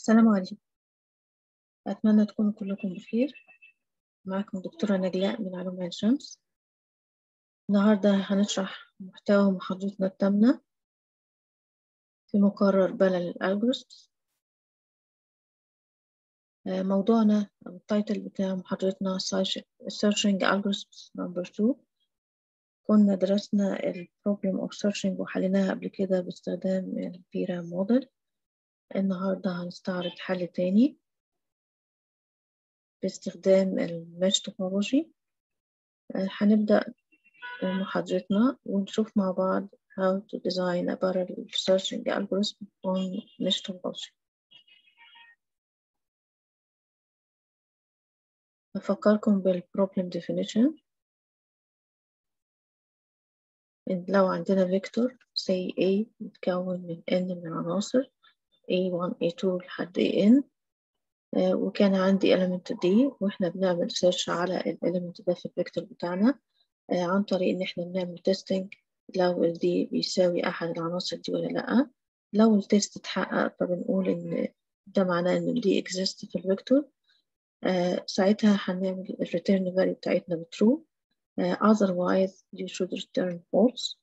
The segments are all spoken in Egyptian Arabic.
السلام عليكم أتمنى تكونوا كلكم بخير معكم دكتورة نجلاء من علوم عين شمس النهاردة هنشرح محتوى محاضرتنا التامنة في مقرر بلل الألجوريثمز موضوعنا أو التايتل بتاع محاضرتنا Searching Algorithms Number 2 كنا درسنا ال Problem of Searching وحليناها قبل كده باستخدام ال PRAM Model النهاردة هنستعرض حل تاني باستخدام المش توبولوجي هنبدأ محاضرتنا ونشوف مع بعض how to design a parallel searching algorithm on mesh topology أفكركم بالproblem definition لو عندنا فيكتور say A متكون من n من العناصر A1 A2 لحد AN آه وكان عندي element D واحنا بنعمل search على ال element ده في الفيكتور بتاعنا آه عن طريق ان احنا بنعمل testing لو ال D بيساوي احد العناصر دي ولا لأ لو التست اتحقق فبنقول ان ده معناه ان ال D exist في الفيكتور آه ساعتها هنعمل ال return value بتاعتنا ب true otherwise you should return false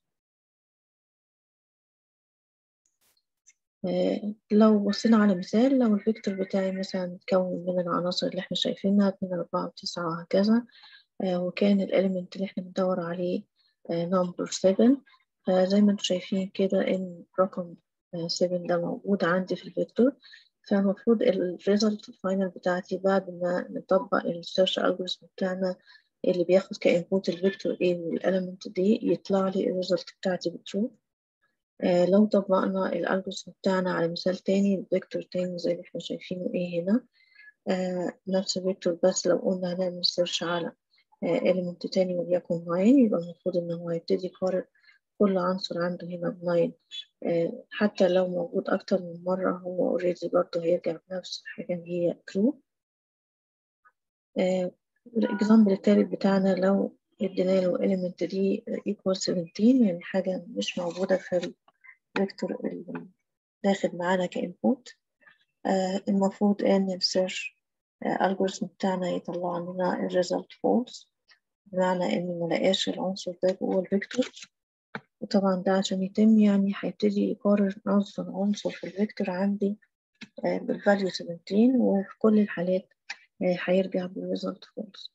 لو بصينا على مثال لو الفيكتور بتاعي مثلا متكون من العناصر اللي احنا شايفينها اتنين أربعة وتسعة وهكذا وكان الإليمنت اللي احنا بندور عليه نمبر سفن فزي ما انتم شايفين كده إن رقم سفن ده موجود عندي في الفيكتور فالمفروض الريزلت الفاينل بتاعتي بعد ما نطبق السيرش الجوريثم بتاعنا اللي بياخد كإنبوت الفيكتور A والإليمنت D يطلع لي الريزلت بتاعتي بترو آه لو طبقنا الالجوريثم بتاعنا على مثال تاني الفيكتور تاني زي اللي احنا شايفينه ايه هنا آه نفس الفيكتور بس لو قلنا هنعمل سيرش على آه element تاني وليكن 9 يبقى المفروض ان هو يبتدي يقارن كل عنصر عنده هنا ب 9 آه حتى لو موجود اكتر من مرة هو اوريدي برضه هيرجع بنفس الحاجة اللي هي true آه الاكزامبل التالت بتاعنا لو ادينا له element دي equal 17 يعني حاجة مش موجودة في الفيكتور اللي داخل معانا كإنبوت آه المفروض إن السيرش الجوريثم بتاعنا يطلع لنا الريزلت فولس بمعنى إنه ملقاش العنصر ده جوه الفيكتور وطبعا ده عشان يتم يعني هيبتدي يقارن عنصر عنصر في الفيكتور عندي آه بالفاليو 17 وفي كل الحالات آه هيرجع بالريزلت فولس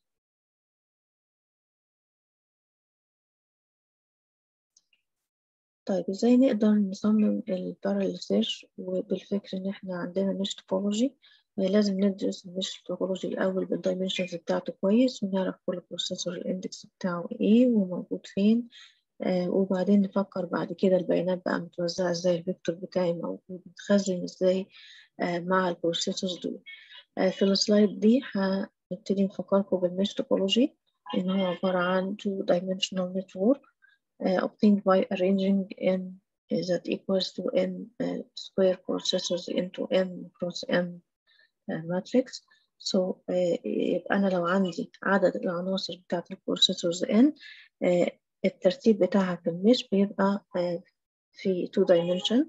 طيب ازاي نقدر نصمم البارallel سيرش وبالفكر ان احنا عندنا مش توبولوجي لازم ندرس المش توبولوجي الاول بالدايمنشنز بتاعته كويس ونعرف كل بروسيسور الاندكس بتاعه ايه وموجود فين آه وبعدين نفكر بعد كده البيانات بقى متوزعة ازاي الفيكتور بتاعي موجود متخزن ازاي آه مع البروسيسورز دول آه في السلايد دي هنبتدي نفكركم بالمش توبولوجي ان هو عبارة عن two dimensional network Uh, obtained by arranging n that equals to n uh, square processors into m cross m uh, matrix. So يبقى أنا لو عندي عدد العناصر بتاعت البروسيسورز n الترتيب بتاعها في المش بيبقى في two dimension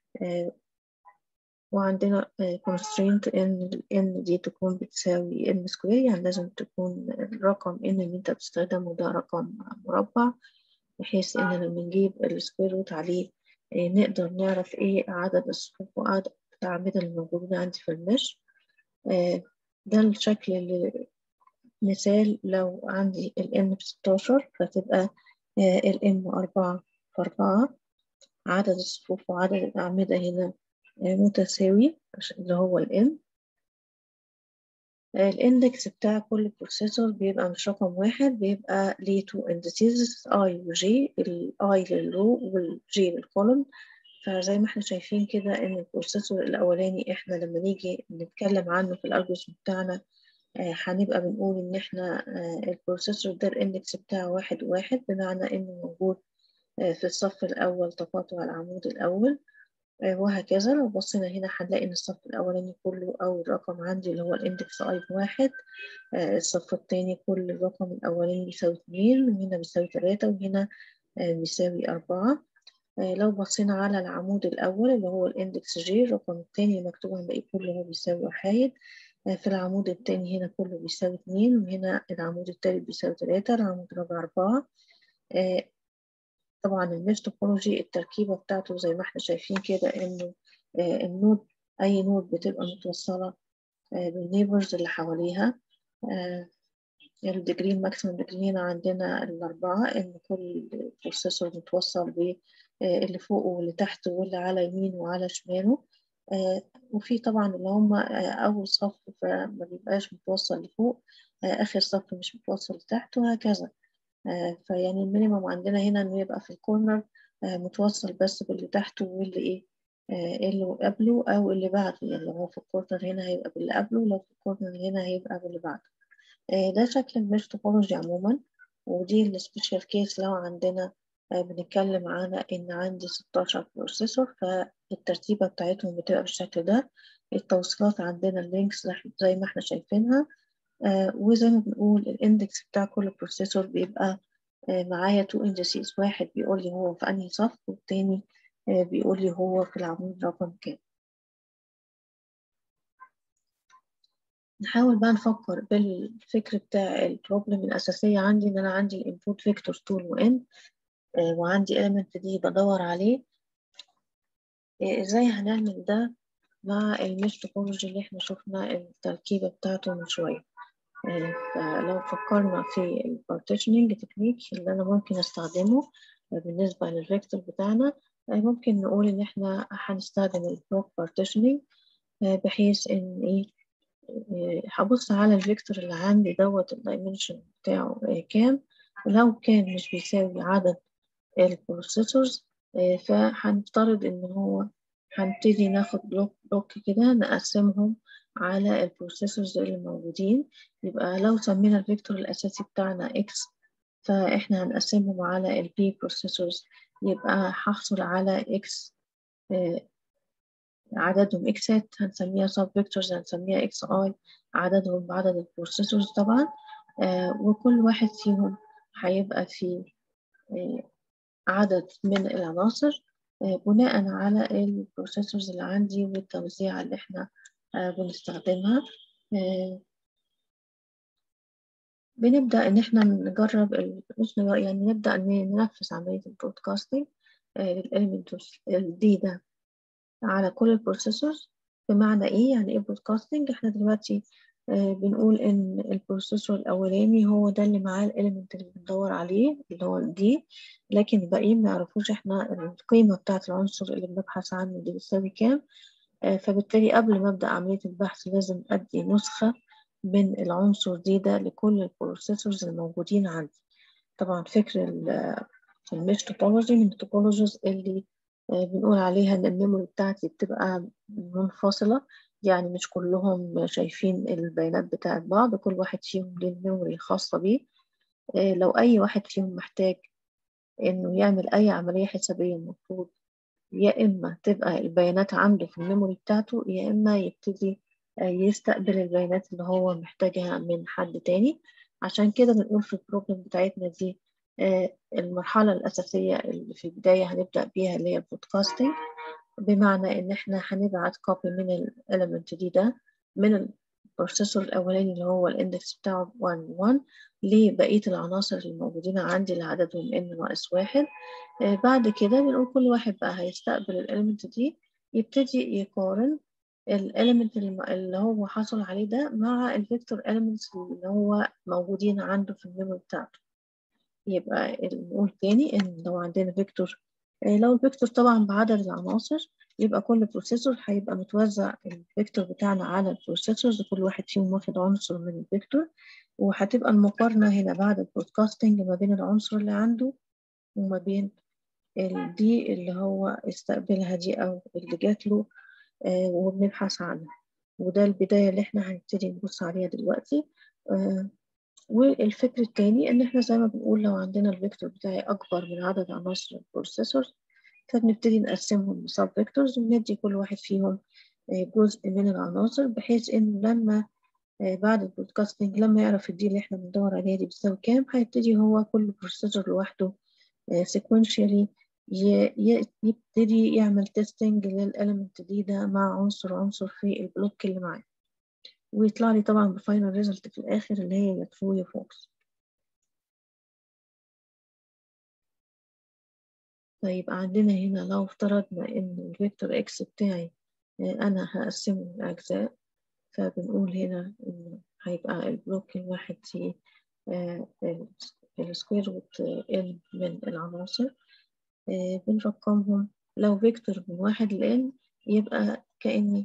وعندنا constraint ان n دي تكون بتساوي n سكوير يعني لازم تكون الرقم n اللي انت بتستخدمه ده رقم مربع بحيث إن لما نجيب السكوير روت عليه نقدر نعرف إيه عدد الصفوف وعدد الأعمدة اللي موجودة عندي في المش ده الشكل اللي مثال لو عندي ال n بستاشر فتبقى ال m أربعة في أربعة عدد الصفوف وعدد الأعمدة هنا متساوي اللي هو ال m الاندكس بتاع كل بروسيسور بيبقى مش رقم واحد بيبقى ليه تو اندسيز اي وجي الاي للرو والجي للكولوم فزي ما احنا شايفين كده ان البروسيسور الاولاني احنا لما نيجي نتكلم عنه في الالجوريثم بتاعنا هنبقى آه بنقول ان احنا آه البروسيسور ده الاندكس بتاعه واحد واحد بمعنى انه موجود آه في الصف الاول تقاطع العمود الاول وهكذا لو بصينا هنا هنلاقي ان الصف الاولاني كله اول رقم عندي اللي هو الاندكس اي بواحد الصف التاني كل الرقم الاولاني بيساوي اتنين وهنا بيساوي تلاتة وهنا بيساوي اربعة لو بصينا على العمود الأول اللي هو الاندكس جي الرقم التاني مكتوب عند باقي كله هو بيساوي وحايد في العمود التاني هنا كله بيساوي اتنين وهنا العمود التالت بيساوي تلاتة العمود الرابع أربعة طبعا الميش توبولوجي التركيبة بتاعته زي ما احنا شايفين كده إنه النود أي نود بتبقى متوصلة بالنيبرز اللي حواليها الديجري الماكسيمم ديجري هنا عندنا الأربعة إن كل بروسيسور متوصل باللي فوقه واللي تحته واللي على يمينه وعلى شماله وفي طبعا اللي هم أول صف فما بيبقاش متوصل لفوق آخر صف مش متوصل لتحت وهكذا فيعني المينيمم عندنا هنا إنه يبقى في الكورنر متوصل بس باللي تحته واللي إيه اللي قبله أو اللي بعده يعني لو هو في الكورنر هنا هيبقى باللي قبله لو في الكورنر هنا هيبقى باللي بعده ده شكل الميش توبولوجي عموما ودي السبيشال كيس لو عندنا بنتكلم على إن عندي 16 بروسيسور فالترتيبة بتاعتهم بتبقى بالشكل ده التوصيلات عندنا اللينكس زي ما احنا شايفينها وزي ما بنقول الاندكس بتاع كل بروسيسور بيبقى معايا تو اندسيز واحد بيقول لي هو في أنهي صف والتاني بيقول لي هو في العمود رقم كام نحاول بقى نفكر بالفكر بتاع البروبلم الأساسية عندي إن أنا عندي الانبوت فيكتور طول وإن وعندي element دي بدور عليه إزاي هنعمل ده مع الميش توبولوجي اللي احنا شفنا التركيبة بتاعته من شوية فلو فكرنا في البارتيشنينج تكنيك اللي أنا ممكن أستخدمه بالنسبة للفيكتور بتاعنا ممكن نقول إن احنا هنستخدم البلوك بارتيشنينج بحيث إن إيه هبص على الفيكتور اللي عندي دوت الدايمنشن بتاعه كام ولو كان مش بيساوي عدد البروسيسورز فهنفترض ان هو هنبتدي ناخد بلوك بلوك كده نقسمهم على البروسيسورز اللي موجودين يبقى لو سمينا الفيكتور الاساسي بتاعنا اكس فاحنا هنقسمهم على البي بروسيسورز يبقى هحصل على اكس عددهم اكسات هنسميها سب فيكتورز هنسميها اكس اي عددهم بعدد البروسيسورز طبعا آه وكل واحد فيهم هيبقى فيه آه عدد من العناصر آه بناء على البروسيسورز اللي عندي والتوزيع اللي احنا بنستخدمها بنبدأ إن احنا نجرب مش يعني نبدأ ننفذ عملية البرودكاستنج للإليمنت دي ده على كل البروسيسورز بمعنى ايه يعني ايه برودكاستنج احنا دلوقتي آه بنقول ان البروسيسور الاولاني هو ده اللي معاه الاليمنت اللي بندور عليه اللي هو دي لكن الباقيين ما يعرفوش احنا القيمه بتاعه العنصر اللي بنبحث عنه دي بتساوي كام آه فبالتالي قبل ما ابدا عمليه البحث لازم ادي نسخه من العنصر دي ده لكل البروسيسورز الموجودين عندي طبعا فكر الميش توبولوجي من التوبولوجيز اللي بنقول عليها ان الميموري بتاعتي بتبقى منفصلة يعني مش كلهم شايفين البيانات بتاعت بعض كل واحد فيهم ليه الميموري الخاصة بيه لو أي واحد فيهم محتاج إنه يعمل أي عملية حسابية المفروض يا إما تبقى البيانات عنده في الميموري بتاعته يا إما يبتدي يستقبل البيانات اللي هو محتاجها من حد تاني عشان كده بنقول في البروبلم بتاعتنا دي المرحلة الأساسية اللي في البداية هنبدأ بيها اللي هي البودكاستنج بمعنى إن إحنا هنبعت كوبي من الإليمنت دي ده من البروسيسور الأولاني اللي هو الإندكس بتاعه 1 1 لبقية العناصر الموجودين عندي اللي عددهم n ناقص واحد بعد كده بنقول كل واحد بقى هيستقبل الإليمنت دي يبتدي يقارن الإليمنت اللي هو حصل عليه ده مع الفيكتور إليمنتس اللي هو موجودين عنده في الميموري بتاعته يبقى نقول تاني إن لو عندنا فيكتور لو الفيكتور طبعا بعدد العناصر يبقى كل بروسيسور هيبقى متوزع الفيكتور بتاعنا على البروسيسورز كل واحد فيهم واخد عنصر من الفيكتور وهتبقى المقارنة هنا بعد البرودكاستنج ما بين العنصر اللي عنده وما بين دي اللي هو استقبلها دي أو اللي جات له آه وبنبحث عنها وده البداية اللي احنا هنبتدي نبص عليها دلوقتي آه والفكر التاني ان احنا زي ما بنقول لو عندنا الفيكتور بتاعي اكبر من عدد عناصر البروسيسور فبنبتدي نقسمهم لسب فيكتورز وندي كل واحد فيهم جزء من العناصر بحيث انه لما بعد البودكاستنج لما يعرف الدي اللي احنا بندور عليها دي بتساوي كام هيبتدي هو كل بروسيسور لوحده sequentially يبتدي يعمل تيستنج للإليمنت دي ده مع عنصر عنصر في البلوك اللي معاه ويطلع لي طبعا بفاينل ريزلت في الآخر اللي هي يا ترو يا فولس طيب عندنا هنا لو افترضنا إن الفيكتور إكس بتاعي أنا هقسمه لأجزاء فبنقول هنا إن هيبقى البلوك الواحد فيه السكوير روت n من العناصر بنرقمهم لو فيكتور من واحد لn يبقى كأني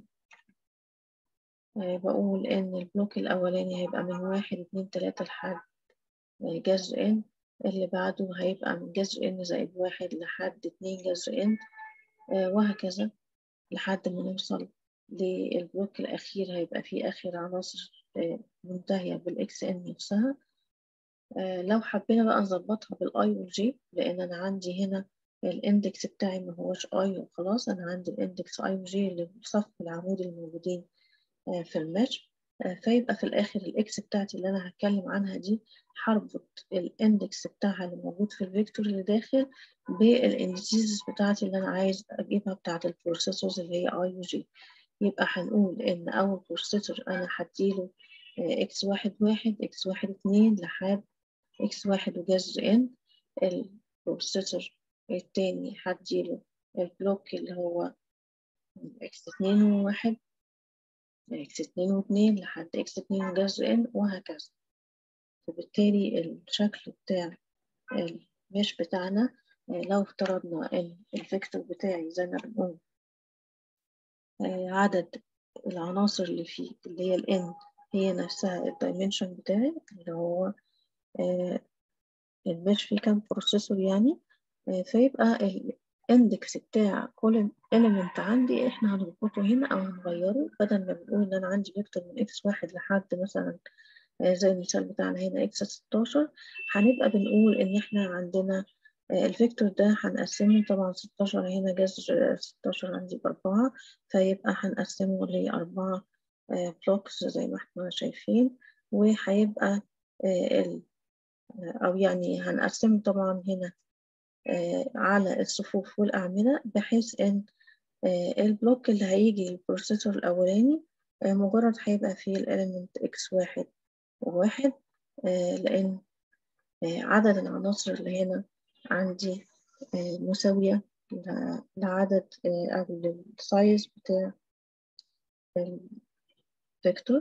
بقول إن البلوك الأولاني هيبقى من واحد اتنين تلاتة لحد جذر n اللي بعده هيبقى من جذر n زائد واحد لحد اتنين جذر n وهكذا لحد ما نوصل للبلوك الأخير هيبقى فيه آخر عناصر منتهية بالإكس إن نفسها لو حبينا بقى نظبطها بالآي والجي لأن أنا عندي هنا الاندكس بتاعي ما هوش اي وخلاص انا عندي الاندكس اي وجي اللي في صف العمود الموجودين في الماتش فيبقى في الاخر الاكس بتاعتي اللي انا هتكلم عنها دي هربط الاندكس بتاعها اللي موجود في الفيكتور اللي داخل بالاندكسز بتاعتي اللي انا عايز اجيبها بتاعت البروسيسورز اللي هي اي وجي يبقى هنقول ان اول بروسيسور انا هديله اكس واحد واحد اكس واحد اتنين لحد اكس واحد وجذر ان البروسيسور التاني هديله البلوك اللي هو اكس اتنين وواحد اكس اتنين واتنين لحد اكس اتنين وجذر ان وهكذا فبالتالي الشكل بتاع المش بتاعنا لو افترضنا ان الفيكتور بتاعي زي ما بنقول عدد العناصر اللي فيه اللي هي ال n هي نفسها الدايمنشن بتاعي اللي هو المش فيه كام بروسيسور يعني فيبقى الاندكس بتاع كل element عندي احنا هنربطه هنا او هنغيره بدل ما بنقول ان انا عندي فيكتور من اكس واحد لحد مثلا زي المثال بتاعنا هنا اكس 16 هنبقى بنقول ان احنا عندنا الفيكتور ده هنقسمه طبعا 16 هنا جذر 16 عندي بأربعة فيبقى هنقسمه لأربعة بلوكس زي ما احنا شايفين وهيبقى ال أو يعني هنقسمه طبعا هنا على الصفوف والأعمدة بحيث إن البلوك اللي هيجي البروسيسور الأولاني مجرد هيبقى فيه الإليمنت إكس واحد وواحد لأن عدد العناصر اللي هنا عندي مساوية لعدد أو للسايز بتاع الفيكتور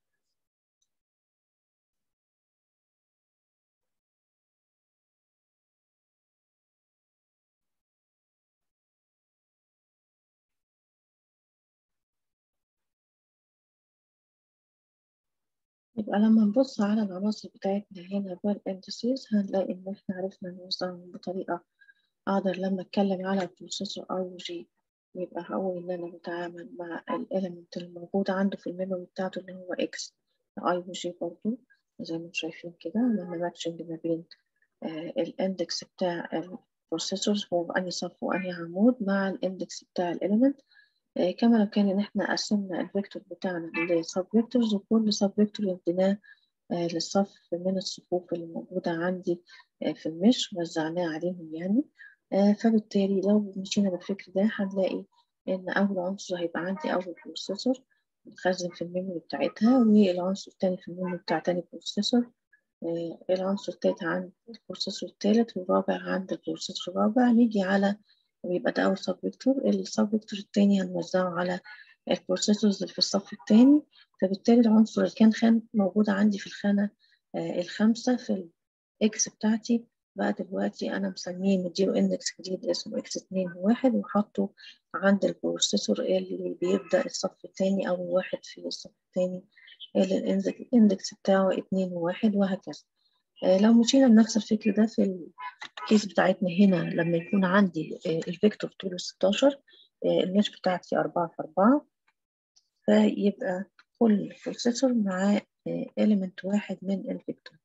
يبقى لما نبص على العناصر بتاعتنا هنا بالاندسيز هنلاقي إن إحنا عرفنا نوصلهم بطريقة أقدر لما أتكلم على البروسيسور أي وجي يبقى هقول إن أنا بتعامل مع الإليمنت الموجود عنده في الميموري بتاعته اللي هو إكس أي وجي برضه زي ما انتم شايفين كده لما ماتشنج ما بين آه الاندكس بتاع البروسيسورز هو بأنهي صف وأنهي عمود مع الاندكس بتاع الإليمنت آه كما لو كان إن إحنا قسمنا الفيكتور بتاعنا لسب فيكتورز وكل سب فيكتور اديناه آه للصف من الصفوف اللي موجودة عندي في المش وزعناه عليهم يعني فبالتالي لو مشينا بالفكر ده هنلاقي إن أول عنصر هيبقى عندي أول بروسيسور متخزن في الميموري بتاعتها والعنصر التاني في الميموري بتاع تاني بروسيسور العنصر التالت عند البروسيسور التالت والرابع عند البروسيسور الرابع نيجي على ويبقى ده أول سب فيكتور السب فيكتور التاني هنوزعه على البروسيسورز اللي في الصف التاني فبالتالي العنصر اللي كان خان موجود عندي في الخانة الخامسة في الإكس بتاعتي بقى دلوقتي أنا مسميه مديله إندكس جديد اسمه إكس اتنين وواحد وحاطه عند البروسيسور اللي بيبدأ الصف التاني أو واحد في الصف التاني اللي الإندكس بتاعه اتنين وواحد وهكذا لو مشينا بنفس الفكر ده في الكيس بتاعتنا هنا لما يكون عندي الفيكتور طوله 16 المش بتاعتي أربعة في أربعة فيبقى كل بروسيسور معاه إليمنت واحد من الفيكتور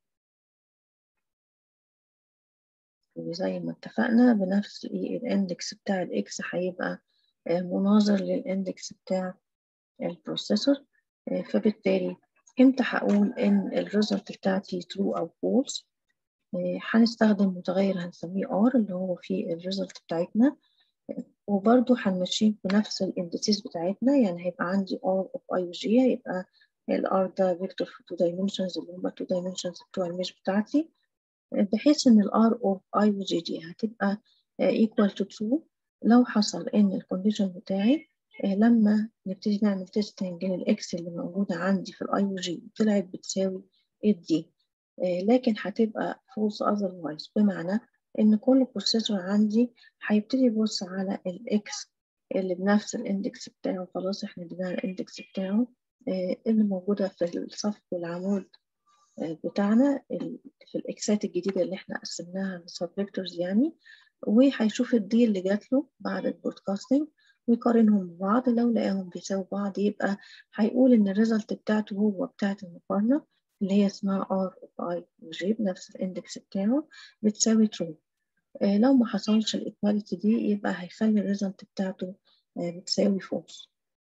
وزي ما اتفقنا بنفس الاندكس بتاع الاكس هيبقى مناظر للاندكس بتاع البروسيسور فبالتالي امتى هقول ان الريزلت بتاعتي true او false هنستخدم متغير هنسميه R اللي هو فيه الريزلت بتاعتنا وبرضو هنمشيه بنفس الاندسيس بتاعتنا يعني هيبقى عندي R of I و G هيبقى ال R ده فيكتور في two dimensions اللي هما two dimensions بتوع الميش بتاعتي بحيث إن ال R of I و G دي هتبقى equal to true لو حصل إن الكونديشن بتاعي لما نبتدي نعمل تيستنج للإكس اللي موجودة عندي في الأي و جي طلعت بتساوي الدي لكن هتبقى false otherwise بمعنى إن كل بروسيسور عندي هيبتدي يبص على الإكس اللي بنفس الاندكس بتاعه خلاص احنا ادينا الاندكس بتاعه اللي موجودة في الصف والعمود بتاعنا في الإكسات الجديدة اللي احنا قسمناها لسب فيكتورز يعني وهيشوف الدي اللي جات له بعد البرودكاستنج ويقارنهم ببعض لو لقاهم بيساوي بعض يبقى هيقول إن الريزلت بتاعته هو بتاعت المقارنة اللي هي اسمها R of I وجي بنفس الاندكس بتاعه بتساوي true آه لو ما حصلش الايكواليتي دي يبقى هيخلي الريزلت بتاعته آه بتساوي false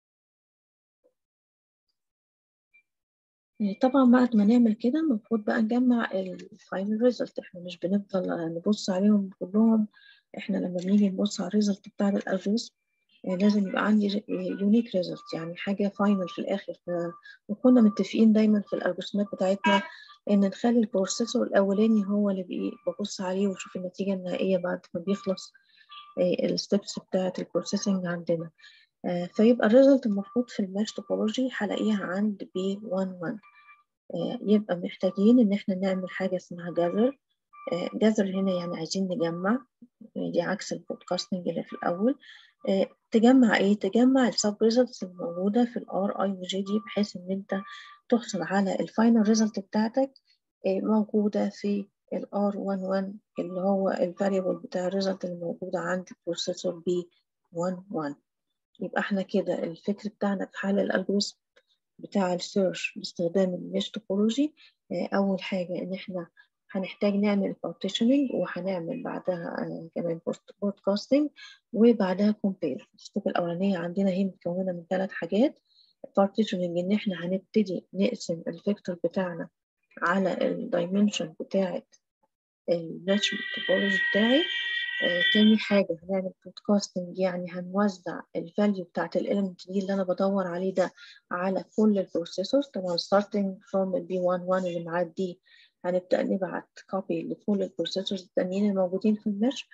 آه طبعا بعد ما نعمل كده المفروض بقى نجمع الفاينل ريزلت احنا مش بنفضل نبص عليهم كلهم احنا لما بنيجي نبص على الريزلت بتاع الالجوريزم لازم يبقى عندي يونيك ريزلت يعني حاجة فاينل في الآخر وكنا متفقين دايما في الألجوريزمات بتاعتنا إن نخلي البروسيسور الأولاني هو اللي ببص عليه وأشوف النتيجة النهائية بعد ما بيخلص الستبس بتاعة البروسيسنج عندنا فيبقى الريزلت المفروض في الماش توبولوجي هلاقيها عند بي 1 1 يبقى محتاجين إن احنا نعمل حاجة اسمها جذر جذر هنا يعني عايزين نجمع دي عكس البودكاستنج اللي في الأول تجمع ايه تجمع السب ريزلتس الموجوده في الار اي وجي دي بحيث ان انت تحصل على الفاينل ريزلت بتاعتك موجوده في الار 11 اللي هو الفاريبل بتاع الريزلت اللي موجوده عند البروسيسور بي 11 يبقى احنا كده الفكر بتاعنا في حل الالجوريزم بتاع السيرش باستخدام الميش توبولوجي اول حاجه ان احنا هنحتاج نعمل partitioning وهنعمل بعدها كمان broadcasting وبعدها compare الستيب الأولانية عندنا هي متكونة من ثلاث حاجات partitioning إن إحنا هنبتدي نقسم الفيكتور بتاعنا على الدايمنشن بتاعة الماتش توبولوجي بتاعي آه، تاني حاجة هنعمل broadcasting يعني هنوزع الفاليو بتاعت الاليمنت دي اللي أنا بدور عليه ده على كل البروسيسورز طبعا starting from ال B11 اللي معاه دي هنبدأ نبعت كوبي لكل البروسيسورز التانيين الموجودين في المش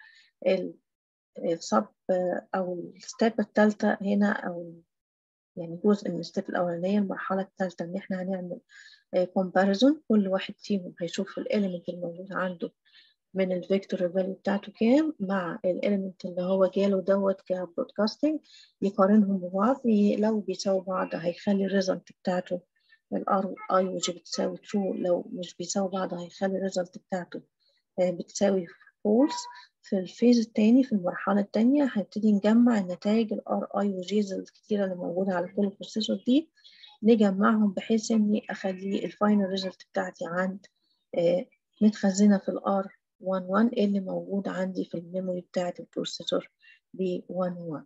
السب أو الستيب التالتة هنا أو يعني جزء من الستيب الأولانية المرحلة التالتة إن إحنا هنعمل كومباريزون كل واحد فيهم هيشوف الإيليمنت الموجود عنده من الفيكتور الفاليو بتاعته كام مع الإيليمنت اللي هو جاله دوت كبرودكاستنج يقارنهم ببعض لو بيساووا بعض هيخلي الريزلت بتاعته الار اي وجي بتساوي ترو لو مش بيساوي بعض هيخلي الريزلت بتاعته بتساوي فولس في الفيز التاني في المرحلة التانية هنبتدي نجمع النتائج الار اي وجيز الكتيرة اللي موجودة على كل بروسيسور دي نجمعهم بحيث اني اخلي الفاينل ريزلت بتاعتي عند متخزنة في الار 11 اللي موجود عندي في الميموري بتاعت البروسيسور ب 11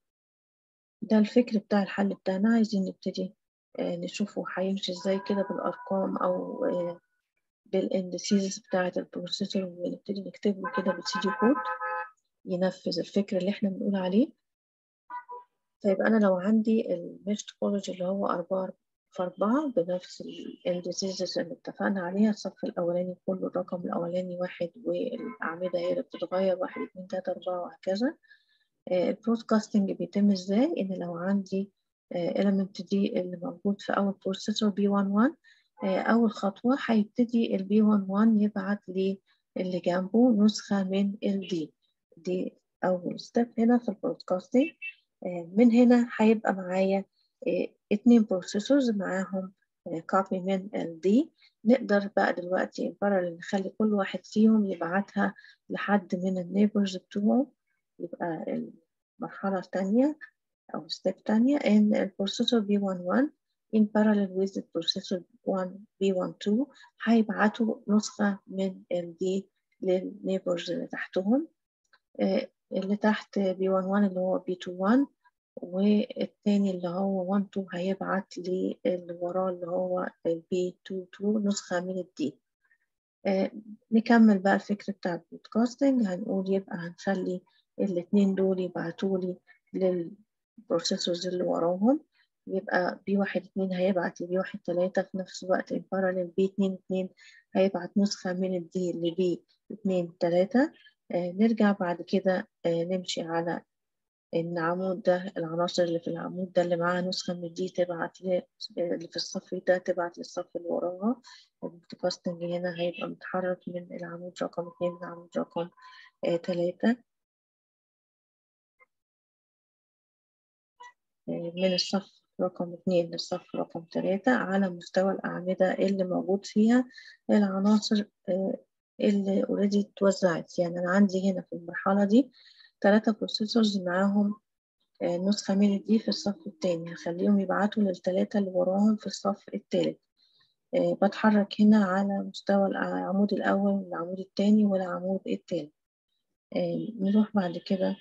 ده الفكر بتاع الحل بتاعنا عايزين نبتدي نشوفه هيمشي ازاي كده بالارقام او بالاندسيز بتاعة البروسيسور ونبتدي نكتبه كده بالسي دي كود ينفذ الفكر اللي احنا بنقول عليه فيبقى انا لو عندي الميش توبولوجي اللي هو أربعة في أربعة بنفس الاندسيز اللي اتفقنا عليها الصف الأولاني كله الرقم الأولاني واحد والأعمدة هي اللي بتتغير واحد اتنين تلاتة أربعة وهكذا البرودكاستنج بيتم ازاي ان لو عندي element دي اللي موجود في أول بروسيسور بي 11 أول خطوة هيبتدي ال بي 11 يبعت لي اللي جنبه نسخة من ال دي دي أول ستيب هنا في البرودكاستنج من هنا هيبقى معايا اتنين بروسيسورز معاهم كوبي من ال دي نقدر بقى دلوقتي باراليل نخلي كل واحد فيهم يبعتها لحد من النيبرز بتوعه يبقى المرحلة التانية أو ستيب تانية إن البروسيسور B11 in parallel with the processor 1 B12 هيبعتوا نسخة من ال D للنيبرز اللي تحتهم اللي تحت B11 اللي هو B21 والتاني اللي هو 12 هيبعت للي وراه اللي هو ال B22 نسخة من ال D آه نكمل بقى الفكرة بتاع البودكاستنج هنقول يبقى هنخلي الاتنين دول يبعتولي للبروسيسورز اللي وراهم يبقى بي واحد اتنين هيبعت لبي واحد تلاتة في نفس الوقت in parallel بي اتنين اتنين هيبعت نسخة من الدي لبي اتنين تلاتة آه نرجع بعد كده آه نمشي على العمود ده العناصر اللي في العمود ده اللي معاها نسخة من دي تبعت اللي في الصف ده تبعت للصف اللي وراها البودكاستنج هنا هيبقى متحرك من العمود رقم اتنين للعمود رقم آه تلاتة من الصف رقم اتنين للصف رقم تلاتة على مستوى الأعمدة اللي موجود فيها العناصر اللي اوريدي اتوزعت يعني أنا عندي هنا في المرحلة دي تلاتة بروسيسورز معاهم نسخة من دي في الصف التاني هخليهم يبعتوا للتلاتة اللي وراهم في الصف التالت بتحرك هنا على مستوى العمود الأول والعمود التاني والعمود التالت نروح بعد كده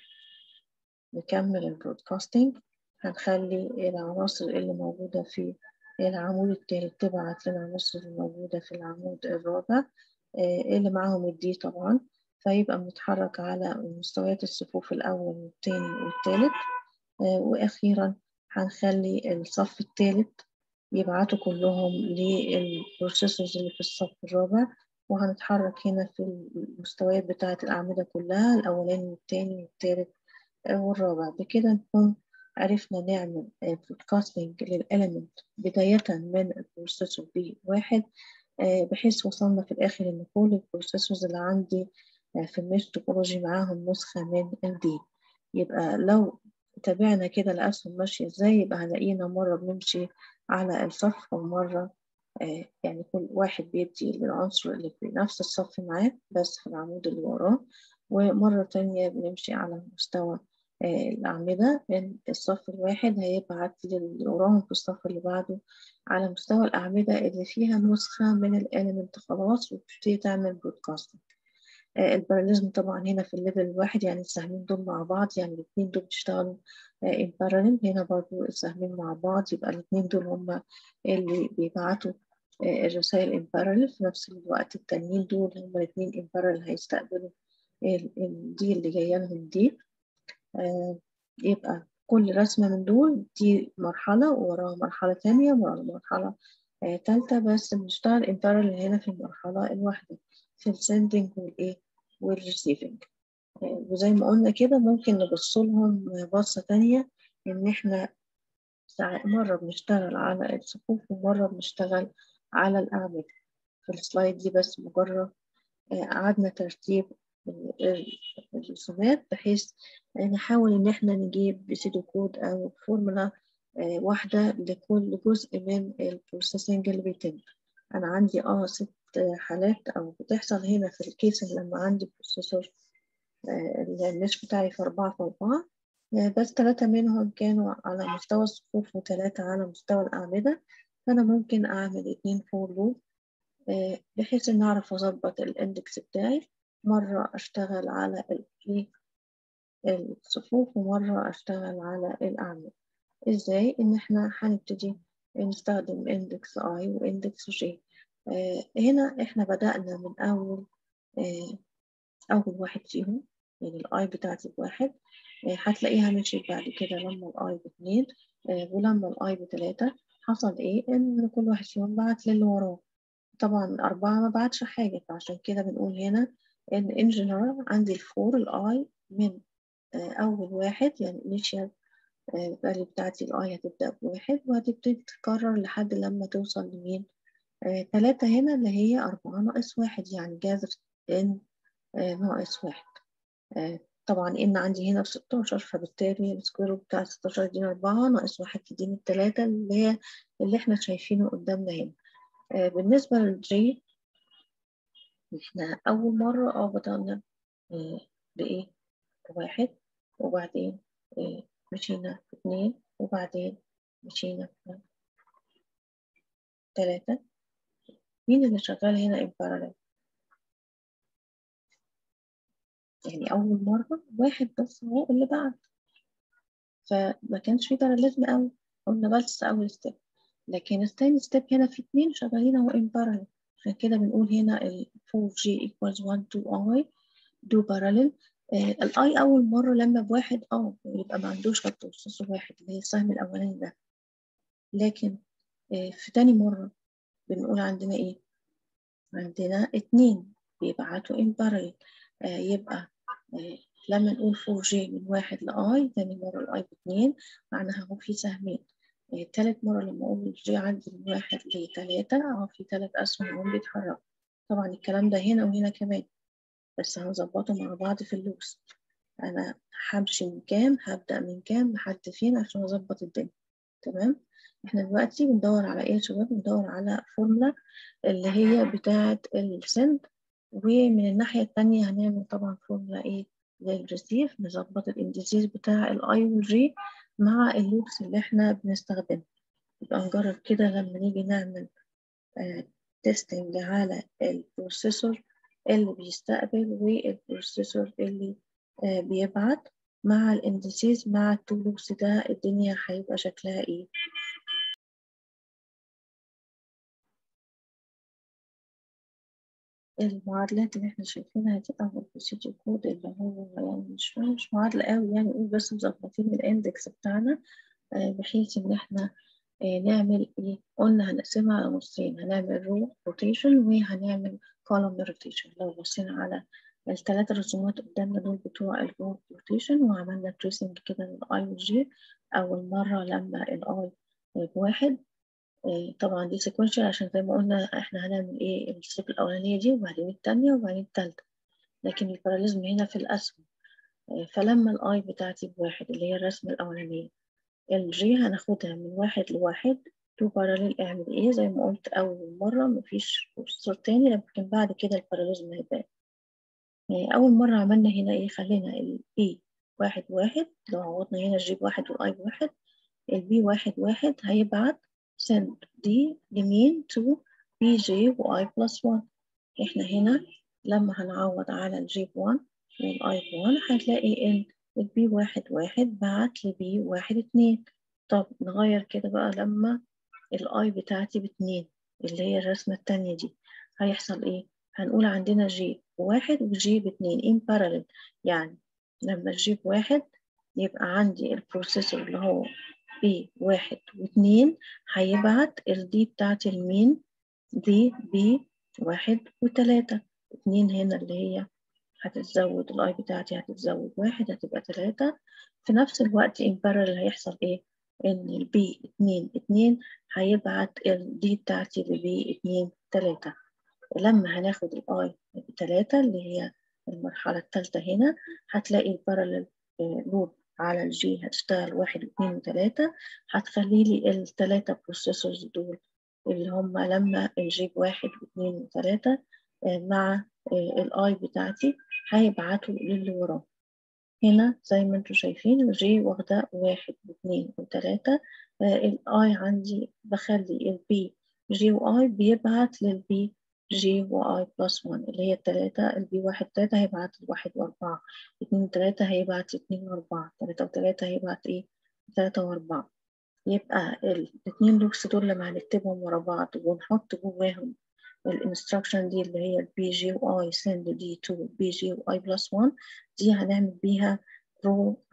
نكمل البرودكاستنج هنخلي العناصر اللي موجودة في العمود التالت تبعت للعناصر الموجودة في العمود الرابع اللي معاهم الدي طبعا فيبقى متحرك على مستويات الصفوف الأول والتاني والتالت وأخيرا هنخلي الصف التالت يبعتوا كلهم للبروسيسورز اللي في الصف الرابع وهنتحرك هنا في المستويات بتاعة الأعمدة كلها الأولاني والتاني والتالت والرابع بكده نكون عرفنا نعمل برودكاستنج للإليمنت بداية من البروسيسور بي واحد بحيث وصلنا في الآخر إن كل البروسيسورز اللي عندي في الميش توبولوجي معاهم نسخة من الدي يبقى لو تابعنا كده الأسهم ماشية إزاي يبقى هنلاقينا مرة بنمشي على الصف ومرة يعني كل واحد بيدي للعنصر اللي في نفس الصف معاه بس في العمود اللي وراه ومرة تانية بنمشي على مستوى الأعمدة من الصف الواحد هيبعت للي وراهم في الصف اللي بعده على مستوى الأعمدة اللي فيها نسخة من الإليمنت خلاص وتبتدي تعمل برودكاستنج الباراليزم طبعا هنا في الليفل الواحد يعني السهمين دول مع بعض يعني الاتنين دول بيشتغلوا ان باراليل هنا برضو السهمين مع بعض يبقى الاتنين دول هما اللي بيبعتوا الرسائل ان باراليل في نفس الوقت التانيين دول هما الاتنين ان باراليل هيستقبلوا دي اللي جايه لهم دي آه يبقى كل رسمة من دول دي مرحلة ووراها مرحلة تانية ووراها مرحلة آه تالتة بس بنشتغل in parallel هنا في المرحلة الواحدة في السندنج والإيه والريسيفنج آه وزي ما قلنا كده ممكن نبص لهم بصة تانية إن إحنا مرة بنشتغل على الصفوف ومرة بنشتغل على الأعمدة في السلايد دي بس مجرد قعدنا ترتيب الرسومات بحيث نحاول إن إحنا نجيب بسيدو كود أو فورمولا واحدة لكل جزء من البروسيسنج اللي بيتم أنا عندي اه ست حالات أو بتحصل هنا في الكيس لما عندي بروسيسور المش بتاعي في أربعة في أربعة بس ثلاثة منهم كانوا على مستوى الصفوف وثلاثة على مستوى الأعمدة فأنا ممكن أعمل اتنين فور لوب بحيث إن أعرف أظبط الإندكس بتاعي مرة أشتغل على الصفوف ومرة أشتغل على الأعمدة إزاي؟ إن إحنا هنبتدي نستخدم إندكس I وإندكس J آه هنا إحنا بدأنا من أول آه أول واحد فيهم يعني الآي بتاعتي بواحد آه هتلاقيها مشيت بعد كده لما الآي باتنين ولما الآي بتلاتة حصل إيه؟ إن كل واحد فيهم بعت للي وراه طبعا أربعة ما بعتش حاجة فعشان كده بنقول هنا إن إن جنرال عندي الفور الآي من أول واحد يعني initial value بتاعتي الآي هتبدأ بواحد وهتبتدي تتكرر لحد لما توصل لمين آه، تلاتة هنا اللي هي أربعة ناقص واحد يعني جذر إن آه، ناقص واحد آه، طبعا إن عندي هنا بستاشر فبالتالي السكوير بتاع ستاشر يديني أربعة ناقص واحد تديني التلاتة اللي هي اللي إحنا شايفينه قدامنا هنا بالنسبة للجي إحنا أول مرة اه بدأنا بإيه بواحد وبعدين مشينا في اتنين وبعدين مشينا في تلاتة مين اللي شغال هنا in parallel يعني أول مرة واحد بس هو اللي بعد فما كانش في باراليزم أوي قلنا بس أول ستيب لكن التاني ستيب هنا في اتنين شغالين هو in parallel عشان كده بنقول هنا ال 4G equals 1 2I do parallel آه الاي اول مره لما بواحد اه يبقى ما عندوش خط وسط واحد اللي هي السهم الاولاني ده لكن آه في تاني مره بنقول عندنا ايه عندنا اتنين بيبعتوا in parallel آه يبقى آه لما نقول 4G من واحد لآي تاني مرة الآي باتنين معناها هو في سهمين آه تالت مرة لما أقول الجي عندي من واحد لتلاتة اه في تلات أسهم هم بيتحركوا طبعا الكلام ده هنا وهنا كمان بس هنظبطه مع بعض في اللوس أنا همشي من كام هبدأ من كام لحد فين عشان أظبط الدنيا تمام احنا دلوقتي بندور على ايه يا شباب بندور على فورمولا اللي هي بتاعة السند ومن الناحية التانية هنعمل طبعا فورمولا ايه للريسيف نظبط الانديسيز بتاع الاي والجي مع اللوبس اللي احنا بنستخدمها يبقى نجرب كده لما نيجي نعمل آه تيستنج على البروسيسور اللي بيستقبل والبروسيسور اللي آه بيبعت مع الانديسيز مع التو لوبس ده الدنيا هيبقى شكلها ايه المعادلات اللي احنا شايفينها دي أو البروسيجر كود اللي هو يعني مش مش معادلة قوي يعني نقول بس مظبطين الاندكس بتاعنا بحيث إن احنا نعمل ايه قلنا هنقسمها على نصين هنعمل رو روتيشن وهنعمل كولوم روتيشن لو بصينا على الثلاثة رسومات قدامنا دول بتوع الرو روتيشن وعملنا تريسنج كده للآي والجي أول مرة لما الآي بواحد طبعا دي سيكونشال عشان زي ما قلنا احنا هنعمل ايه الستيب الاولانيه دي وبعدين التانية وبعدين التالتة لكن الباراليزم هنا في الاسهم فلما الاي بتاعتي بواحد اللي هي الرسمه الاولانيه الجي هناخدها من واحد لواحد تو باراليل اعمل ايه زي ما قلت اول مره مفيش بروسيسور تاني لكن بعد كده الباراليزم هيبان اول مره عملنا هنا ايه خلينا البي واحد واحد لو عوضنا هنا الجي بواحد والاي بواحد البي واحد واحد هيبعت send دي لمين to bj و i plus 1 احنا هنا لما هنعوض الجي الجيب 1 والاي ب 1 هتلاقي ان البي واحد واحد بعت لبي واحد اتنين طب نغير كده بقى لما الاي بتاعتي باتنين اللي هي الرسمة التانية دي هيحصل ايه؟ هنقول عندنا جي واحد وجي باتنين in parallel يعني لما الجي بواحد يبقى عندي البروسيسور اللي هو بي واحد واتنين هيبعت الدي بتاعت المين دي بي واحد وتلاتة اتنين هنا اللي هي هتتزود الاي بتاعتي هتتزود واحد هتبقى تلاتة في نفس الوقت in parallel هيحصل ايه ان البي اتنين اتنين هيبعت الدي بتاعتي لبي اتنين تلاتة لما هناخد الاي بتلاتة اللي هي المرحلة التالتة هنا هتلاقي البارالل لوب على الجي هتشتغل واحد واثنين وثلاثة هتخلي لي الثلاثة بروسيسورز دول اللي هم لما الجي بواحد واثنين وثلاثة مع الاي بتاعتي هيبعتوا للي وراه هنا زي ما انتم شايفين الجي واخدة واحد واثنين وثلاثة الاي عندي بخلي البي جي واي بيبعت للبي جي واي بلس 1 اللي هي التلاتة البي واحد تلاتة هيبعت واحد وأربعة اتنين وتلاتة هيبعت اتنين وأربعة تلاتة وتلاتة هيبعت ايه تلاتة وأربعة يبقى الاتنين لوكس دول لما هنكتبهم ورا بعض ونحط جواهم الانستراكشن دي اللي هي البي جي واي سند دي تو بي جي واي بلس 1 دي هنعمل بيها رو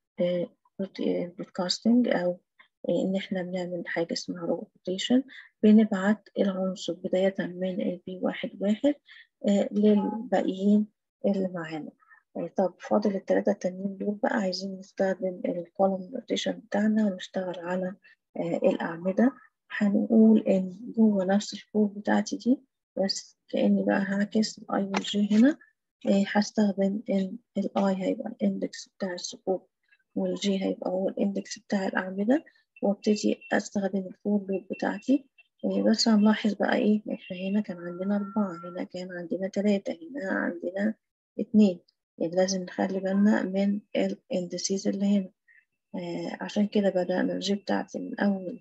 برودكاستنج أو إن إحنا بنعمل حاجة اسمها روتيشن بنبعت العنصر بداية من البي واحد واحد آه للباقيين اللي معانا آه طب فاضل التلاتة التانيين دول بقى عايزين نستخدم الكولوم روتيشن بتاعنا ونشتغل على آه الأعمدة هنقول إن جوه نفس الكود بتاعتي دي بس كأني بقى هعكس الأي والجي هنا هستخدم إن الأي هيبقى الإندكس بتاع الثقوب والجي هيبقى هو الإندكس بتاع الأعمدة وابتدي استخدم الفور لوب بتاعتي بس هنلاحظ بقى ايه احنا هنا كان عندنا اربعة هنا كان عندنا تلاتة هنا عندنا اتنين يعني لازم نخلي بالنا من الاندسيز اللي هنا آه عشان كده بدأنا الجي بتاعتي من أول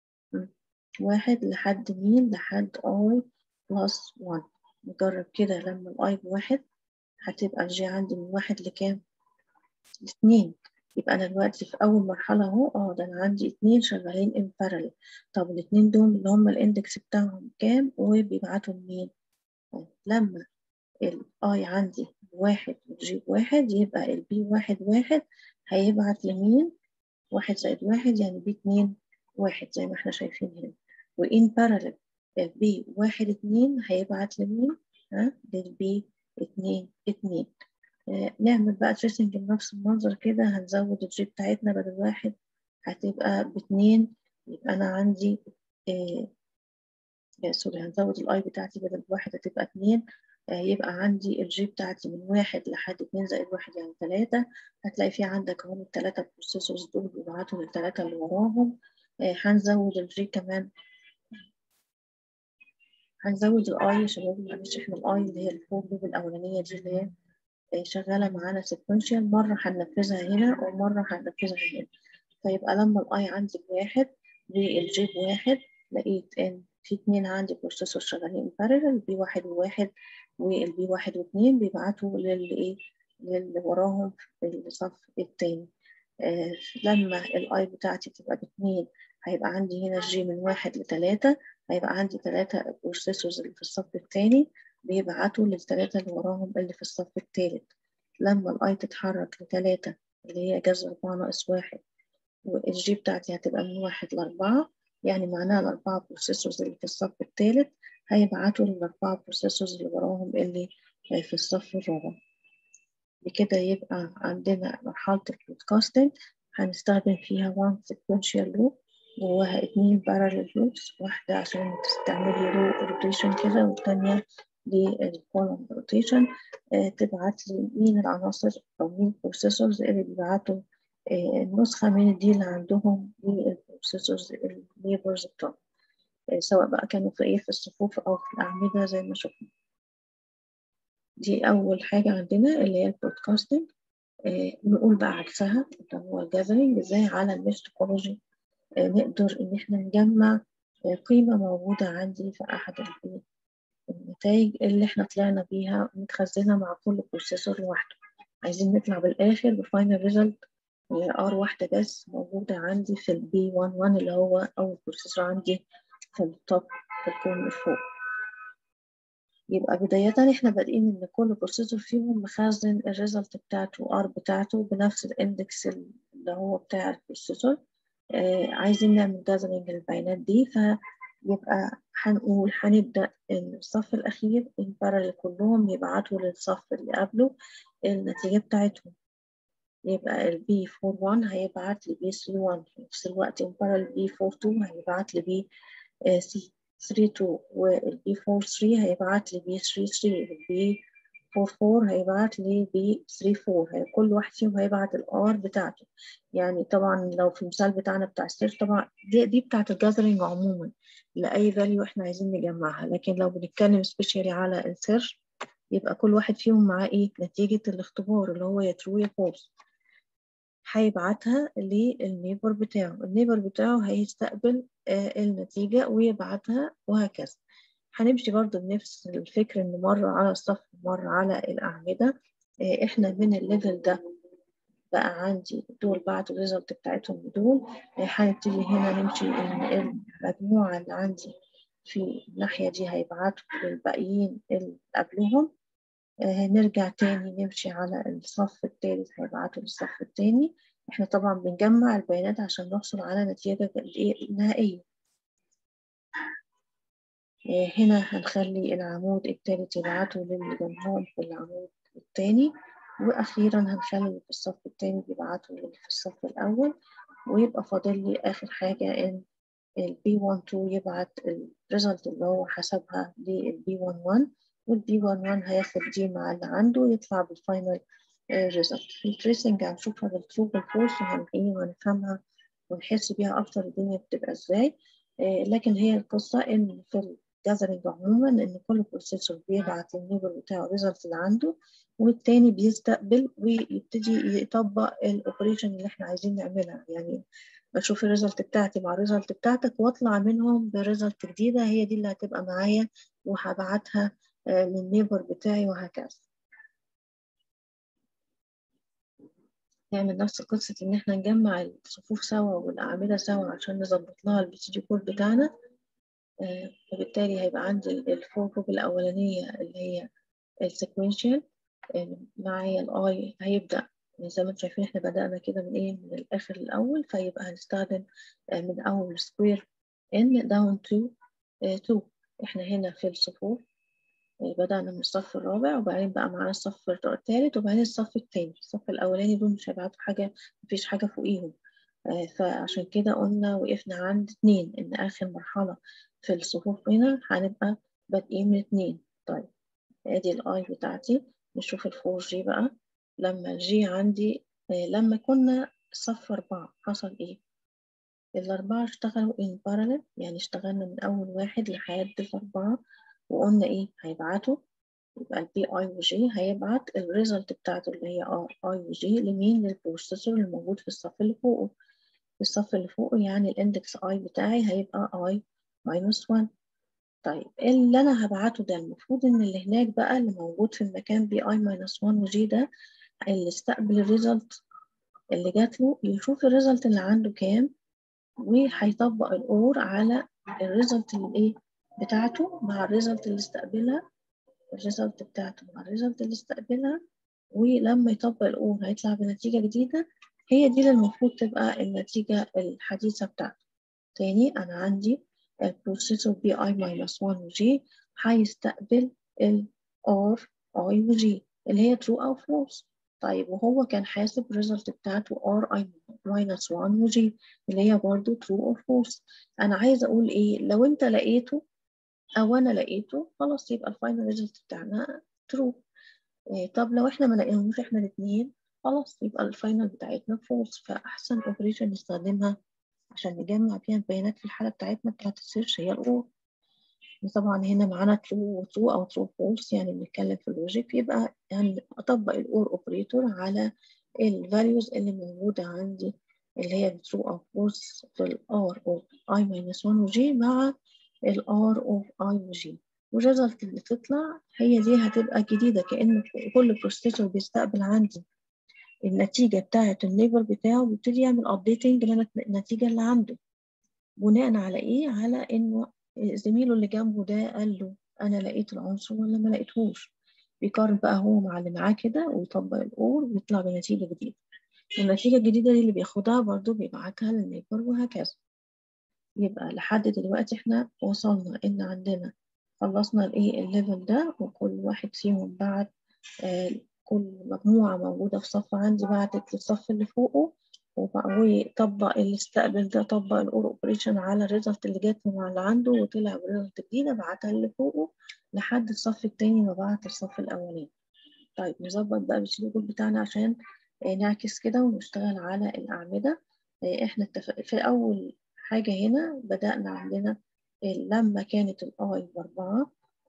واحد لحد مين لحد اي بلس وان نجرب كده لما الاي بواحد هتبقى الجي عندي من واحد لكام؟ لاتنين يبقى أنا دلوقتي في أول مرحلة أهو اه ده أنا عندي اتنين شغالين in parallel طب الاتنين دول اللي هم الاندكس بتاعهم كام وبيبعتوا لمين؟ لما الاي عندي واحد والجي واحد يبقى البي واحد واحد هيبعت لمين؟ واحد زائد واحد يعني بي اتنين واحد زي ما احنا شايفين هنا وإن parallel البي واحد اتنين هيبعت لمين؟ ها؟ للبي اتنين اتنين آه نعمل بقى تريسنج بنفس المنظر كده هنزود الجي بتاعتنا بدل واحد هتبقى باتنين يبقى أنا عندي آه سوري هنزود الاي بتاعتي بدل واحد هتبقى اتنين آه يبقى عندي الجي بتاعتي من واحد لحد اتنين زائد واحد يعني تلاتة هتلاقي في عندك اهم التلاتة بروسيسورز دول بيبعتوا للتلاتة اللي وراهم آه هنزود الجي كمان هنزود الاي يا شباب معلش احنا الاي اللي هي الفور لوب الاولانية دي اللي هي آه شغالة معانا سيكونشال مرة هننفذها هنا ومرة هننفذها هنا فيبقى لما الاي عندي بواحد والجي بواحد لقيت ان في اتنين عندي بروسيسور شغالين بارلل بي واحد وواحد والبي واحد واتنين بيبعتوا للي للي وراهم في الصف التاني آه لما الاي بتاعتي تبقى باتنين هيبقى عندي هنا الجي من واحد لتلاتة هيبقى عندي تلاتة بروسيسورز اللي في الصف التاني بيبعتوا للتلاتة اللي وراهم اللي في الصف التالت لما الاي تتحرك لتلاتة اللي هي جذر أربعة ناقص واحد والجي بتاعتي هتبقى من واحد لأربعة يعني معناها الأربعة بروسيسورز اللي في الصف الثالث هيبعتوا للأربعة بروسيسورز اللي وراهم اللي في الصف الرابع بكده يبقى عندنا مرحلة البرودكاستنج هنستخدم فيها one sequential loop جواها اتنين parallel loops واحدة عشان تستعملي رو روتيشن كده والتانية للكولوم روتيشن تبعت لي مين العناصر أو مين البروسيسورز اللي بيبعتوا النسخة من الدي اللي عندهم للبروسيسورز النيبرز بتوعهم سواء بقى كانوا في ايه في الصفوف أو في الأعمدة زي ما شفنا دي أول حاجة عندنا اللي هي البرودكاستنج آه نقول بقى عكسها اللي هو الجاذرينج ازاي على الميش توبولوجي آه نقدر إن احنا نجمع آه قيمة موجودة عندي في أحد النتائج اللي احنا طلعنا بيها متخزنة مع كل بروسيسور لوحده عايزين نطلع بالآخر بفاينل ريزلت ار واحدة بس موجودة عندي في البي 11 اللي هو أول بروسيسور عندي في التوب في الكون فوق يبقى بداية احنا بادئين ان كل بروسيسور فيهم مخزن الريزلت بتاعته ار بتاعته بنفس الاندكس اللي هو بتاع البروسيسور آه عايزين نعمل جاذرينج البيانات دي فيبقى هنقول هنبدأ الصف الأخير البارل كلهم يبعتوا للصف اللي قبله النتيجة بتاعتهم يبقى ال B41 هيبعت ل B31 في نفس الوقت البارل B42 هيبعت ل B32 وال B43 هيبعت ل B33 وال B44 هيبعت ل B34 كل واحد فيهم هيبعت ال R بتاعته يعني طبعا لو في المثال بتاعنا بتاع السيرش طبعا دي, دي بتاعت الجاذرينج عموما لأي فاليو احنا عايزين نجمعها لكن لو بنتكلم سبيشالي على السيرش يبقى كل واحد فيهم معاه ايه نتيجة الاختبار اللي هو يا ترو يا فولس هيبعتها للنيبر بتاعه النيبر بتاعه هيستقبل آه النتيجة ويبعتها وهكذا هنمشي برضو بنفس الفكر ان مرة على الصف مرة على الأعمدة آه احنا من الليفل ده بقى عندي دول بعد الريزلت بتاعتهم دول هنبتدي آه هنا نمشي ان المجموعة اللي عندي في الناحية دي هيبعتوا للباقيين اللي قبلهم آه نرجع تاني نمشي على الصف التالت هيبعتوا للصف التاني احنا طبعا بنجمع البيانات عشان نحصل على نتيجة النهائية آه هنا هنخلي العمود التالت يبعته للي جنبهم في العمود التاني وأخيرا هنخلي اللي في الصف التاني يبعته للي في الصف الأول ويبقى فاضل لي آخر حاجة إن ال B12 يبعت الريزلت اللي هو حسبها لل B11 والبي 11 هياخد دي مع اللي عنده يطلع بالفاينل ريزلت في التريسنج هنشوفها بالترو بالفولس وهنفهمها ونحس بيها أكتر الدنيا بتبقى إزاي لكن هي القصة إن في الجاذرينج عموما إن كل بروسيسور بيبعت للنيبر بتاعه الريزلت اللي عنده والتاني بيستقبل ويبتدي يطبق الأوبريشن اللي إحنا عايزين نعملها يعني بشوف الريزلت بتاعتي مع الريزلت بتاعتك واطلع منهم بريزلت جديدة هي دي اللي هتبقى معايا وهبعتها للنيبر بتاعي وهكذا نعمل نفس قصة إن إحنا نجمع الصفوف سوا والأعمدة سوا عشان نظبط لها البي كود بتاعنا آه، وبالتالي هيبقى عندي الفور جروب الأولانية اللي هي السيكونشال معايا الآي هيبدأ زي ما انتم شايفين احنا بدأنا كده من ايه من الآخر الأول فيبقى هنستخدم من أول سكوير n down to 2 احنا هنا في الصفوف بدأنا من الصف الرابع وبعدين بقى معانا الصف الثالث وبعدين الصف الثاني الصف الأولاني دول مش هيبعتوا حاجة مفيش حاجة فوقيهم فعشان كده قلنا وقفنا عند اتنين إن آخر مرحلة في الصفوف هنا هنبقى بادئين من اتنين طيب ادي الاي بتاعتي نشوف الفور جي بقى لما الجي عندي لما كنا صف أربعة حصل إيه؟ الأربعة اشتغلوا in parallel يعني اشتغلنا من أول واحد لحد الأربعة وقلنا إيه هيبعتوا يبقى البي اي وجي هيبعت الريزلت بتاعته اللي هي ار اي وجي لمين للبروسيسور الموجود في الصف اللي فوقه في الصف اللي فوقه يعني الاندكس اي بتاعي هيبقى اي ماينس 1 طيب اللي انا هبعته ده المفروض ان اللي هناك بقى اللي موجود في المكان بي اي ماينس 1 وجي ده اللي استقبل الريزلت اللي جات له يشوف الريزلت اللي عنده كام وهيطبق الاور على الريزلت اللي ايه بتاعته مع الريزلت اللي استقبلها الريزلت بتاعته مع الريزلت اللي استقبلها ولما يطبق الاور هيطلع بنتيجة جديدة هي دي اللي المفروض تبقى النتيجة الحديثة بتاعته تاني أنا عندي البروسيسور بي اي ماينس 1 وجي هيستقبل ال ار اي وجي اللي هي true أو false طيب وهو كان حاسب الريزلت بتاعته ار اي ماينس 1 وجي اللي هي برضه true or false أنا عايزة أقول إيه لو أنت لقيته أو أنا لقيته خلاص يبقى الفاينل ريزلت بتاعنا true إيه طب لو إحنا ما لقيناهوش إحنا الاتنين خلاص يبقى الفاينل بتاعتنا false فأحسن اوبريشن نستخدمها عشان نجمع فيها البيانات في الحالة بتاعتنا بتاعت السيرش هي الأور طبعا هنا معانا true و true أو true false يعني بنتكلم في اللوجيك يبقى يعني أطبق الأور أوبريتور على الفاليوز اللي موجودة عندي اللي هي true أو false في ال R of I minus 1 و G مع ال R of I و G والريزلت اللي تطلع هي دي هتبقى جديدة كأن كل بروسيسور بيستقبل عندي النتيجة بتاعة الليبر بتاعه بيبتدي يعمل ابديتنج للنتيجة اللي عنده بناء على ايه؟ على انه زميله اللي جنبه ده قال له انا لقيت العنصر ولا ما لقيتهوش بيقارن بقى هو مع اللي معاه كده ويطبق الاور ويطلع بنتيجة جديدة النتيجة الجديدة دي اللي بياخدها برضه بيبعتها للنيبر وهكذا يبقى لحد دلوقتي احنا وصلنا ان عندنا خلصنا الايه الليفل ده وكل واحد فيهم بعت آه كل مجموعة موجودة في صف عندي بعتت للصف اللي فوقه وطبق اللي استقبل ده طبق الاور اوبريشن على الريزلت اللي جات مع اللي عنده وطلع بريزلت جديدة بعتها اللي فوقه لحد الصف التاني ما بعت الصف الأولاني طيب نظبط بقى السلوك بتاعنا عشان نعكس كده ونشتغل على الأعمدة احنا اتفق في أول حاجة هنا بدأنا عندنا لما كانت الآي بأربعة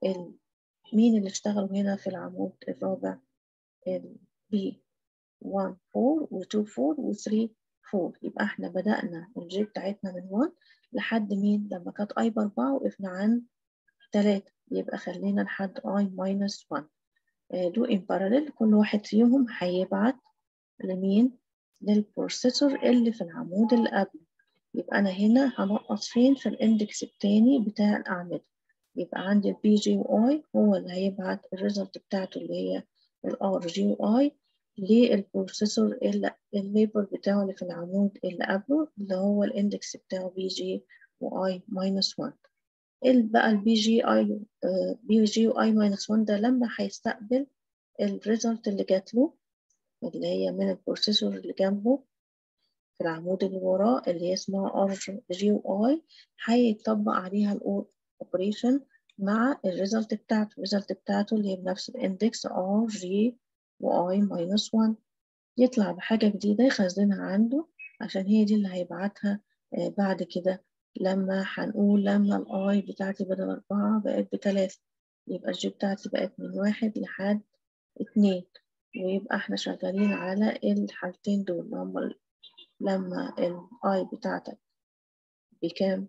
مين اللي اشتغلوا هنا في العمود الرابع البي 1 4 و 2 4 و 3 4 يبقى احنا بدأنا الجي بتاعتنا من 1 لحد مين لما كانت اي بأربعة وقفنا عند 3 يبقى خلينا لحد اي ماينس 1 دو ان باراليل كل واحد فيهم هيبعت لمين للبروسيسور اللي في العمود اللي قبله يبقى أنا هنا هنقص فين في الإندكس التاني بتاع الأعمدة يبقى عندي البي جي واي هو اللي هيبعت الريزلت بتاعته اللي هي الار جي واي للبروسيسور اللي الليبر بتاعه اللي في العمود اللي قبله اللي هو الإندكس بتاعه بي جي واي ماينس 1 بقى البي جي اي بي جي واي ماينس 1 ده لما هيستقبل الريزلت اللي جات له اللي هي من البروسيسور اللي جنبه في العمود اللي وراه اللي هي اسمها ار جي او اي هيطبق عليها الاور اوبريشن مع الريزلت بتاعته الريزلت بتاعته اللي هي بنفس الاندكس ار جي واي ماينس 1 يطلع بحاجة جديدة يخزنها عنده عشان هي دي اللي هيبعتها بعد كده لما هنقول لما الاي بتاعتي بدل أربعة بقت بتلاتة يبقى الجي بتاعتي بقت من واحد لحد اتنين ويبقى احنا شغالين على الحالتين دول اللي هما لما الاي بتاعتك بكام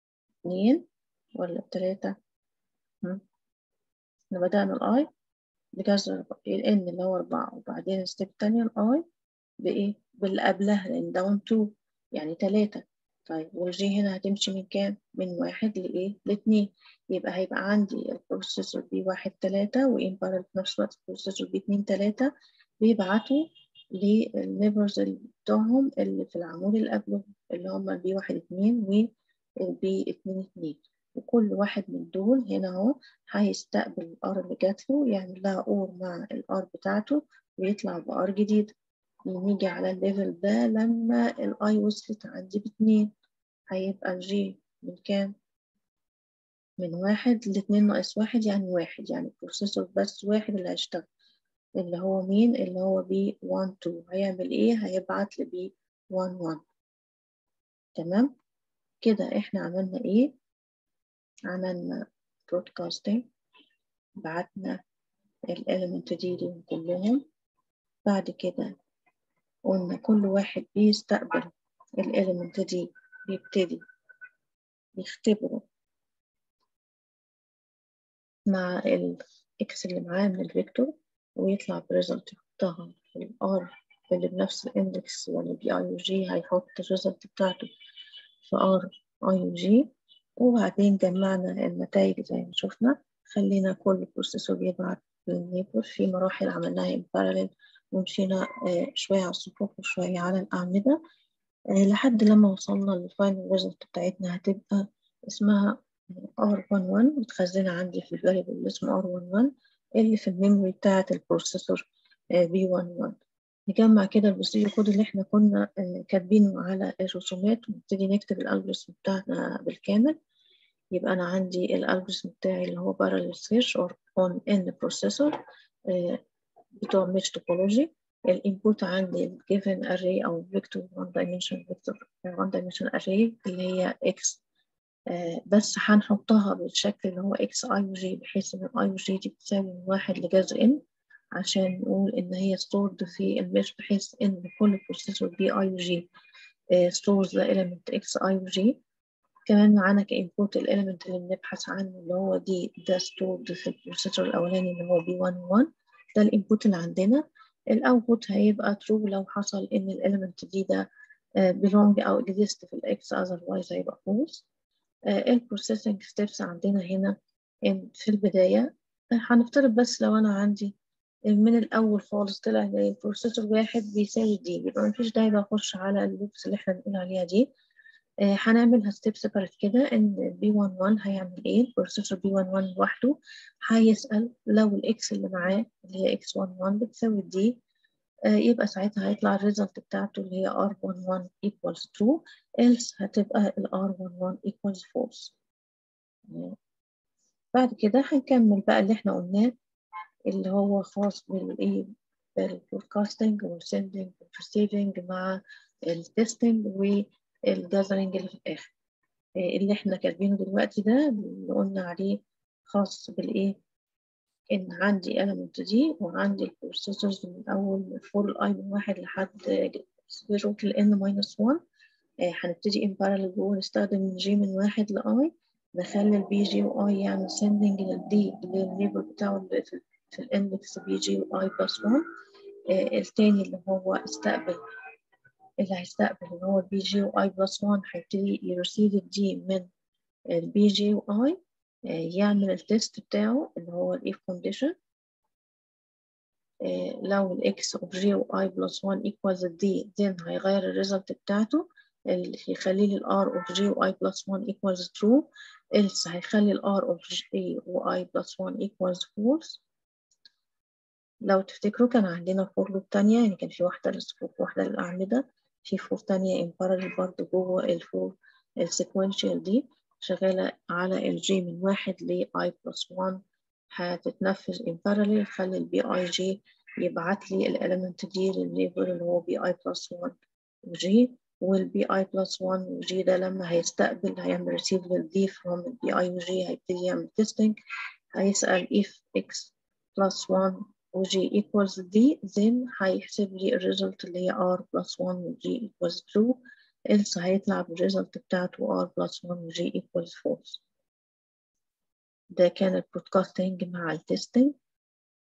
اتنين ولا بتلاتة احنا بدأنا الاي بجذر ال n اللي هو أربعة وبعدين الستيب التانية ال i بإيه؟ باللي قبلها لأن ده 1 2 يعني تلاتة طيب والجي هنا هتمشي من كام؟ من واحد لإيه؟ لاتنين يبقى هيبقى عندي البروسيسور بي واحد تلاتة وإن بارل في نفس الوقت البروسيسور بي اتنين تلاتة بيبعتوا للنيبرز بتوعهم اللي في العمود اللي قبله اللي هما البي واحد اتنين والبي اتنين اتنين وكل واحد من دول هنا اهو هيستقبل الار اللي جاتله يعمل لها اور مع الار بتاعته ويطلع بار جديد نيجي على الليفل ده لما الاي وصلت عندي باتنين هيبقى الجي من كام؟ من واحد لاتنين ناقص واحد يعني واحد يعني البروسيسور بس واحد اللي هيشتغل اللي هو مين؟ اللي هو بي 1 2 هيعمل ايه؟ هيبعت لبي 1 1 تمام؟ كده احنا عملنا ايه؟ عملنا broadcasting بعتنا الاليمنت دي ليهم كلهم بعد كده قلنا كل واحد بيستقبل الاليمنت دي بيبتدي يختبره مع الاكس اللي معاه من الفيكتور ويطلع بريزلت يحطها في الار اللي بنفس الاندكس يعني بي اي يو جي هيحط الريزلت بتاعته في ار اي يو جي وبعدين جمعنا النتائج زي ما شفنا خلينا كل بروسيسور يبعت للنيبر في مراحل عملناها in parallel ومشينا شوية على الصفوف وشوية على الأعمدة لحد لما وصلنا للفاينل ريزلت بتاعتنا هتبقى اسمها R11 متخزنة عندي في الفاريبل اللي اسمه R11 اللي في الميموري بتاعة البروسيسور B11 نجمع كده البروسيجر كود اللي احنا كنا كاتبينه على الرسومات ونبتدي نكتب الالجوريثم بتاعنا بالكامل يبقى انا عندي الالجوريثم بتاعي اللي هو parallel search or on n processor بتوع mesh topology الانبوت عندي ال given array او vector one dimension vector one dimension array اللي هي x بس هنحطها بالشكل اللي هو x i و j بحيث ان ال i و j دي بتساوي من واحد لجذر n عشان نقول إن هي stored في المش بحيث إن كل بروسيسور بي أي و جي stores the element x i و j كمان معانا كإنبوت الإليمنت اللي بنبحث عنه اللي هو دي ده stored في البروسيسور الأولاني اللي هو بي 1 1 ده الإنبوت اللي عندنا الأوتبوت هيبقى true لو حصل إن الإليمنت دي ده belong أو exist في الإكس otherwise هيبقى false البروسيسنج ستيبس عندنا هنا إن في البداية هنفترض بس لو أنا عندي من الأول خالص طلع إن البروسيسور واحد بيساوي دي يبقى مفيش داعي بقى أخش على اللوبس اللي إحنا بنقول عليها دي آه هنعملها ستيب سيبريت كده إن بي 1 1 هيعمل إيه البروسيسور بي 1 1 لوحده هيسأل لو الإكس اللي معاه اللي هي إكس 1 1 بتساوي دي آه يبقى ساعتها هيطلع الريزلت بتاعته اللي هي R 1 1 equals true else هتبقى ال R 1 1 equals false آه بعد كده هنكمل بقى اللي إحنا قلناه اللي هو خاص بالايه بالبرودكاستنج والسندنج والريسيفنج مع التستنج والجاذرنج اللي في الاخر اللي احنا كاتبينه دلوقتي ده اللي قلنا عليه خاص بالايه ان عندي element دي وعندي البروسيسورز من اول فور الاي من واحد لحد زيرو لان ماينس 1 هنبتدي ان بارallel جوه نستخدم جي من واحد لاي نخلي البي جي واي يعمل سندنج للدي اللي هي النيبر بتاعه اللي في في الاندكس بي جي واي بلس 1 آه التاني اللي هو استقبل اللي هيستقبل اللي هو البي جي واي بلس 1 هيبتدي يرسيف الدي من البي جي واي آه يعمل التيست بتاعه اللي هو الاف كونديشن آه لو الاكس اوف جي واي بلس 1 equals الدي then هيغير الريزلت بتاعته اللي يخلي لي الار اوف جي واي بلس 1 equals true else هيخلي الار اوف جي واي بلس 1 equals false لو تفتكروا كان عندنا فور لوب تانية يعني كان في واحدة للصفوف وواحدة للأعمدة في فور تانية in parallel برضه جوه الفور السيكونشال دي شغالة على الجي من واحد ل i plus 1 هتتنفذ in parallel خلي البي اي جي يبعت لي الاليمنت دي للليبل اللي هو بي اي plus 1 وجي والبي اي plus 1 وجي ده لما هيستقبل هيعمل receive للدي from البي اي وجي هيبتدي يعمل testing هيسأل if x plus 1 و g equals d then هيحسب لي الريزلت اللي هي r plus 1 و g equals true else هيطلع بالريزلت بتاعته r plus 1 و g equals false ده كان البرودكاستنج مع التستنج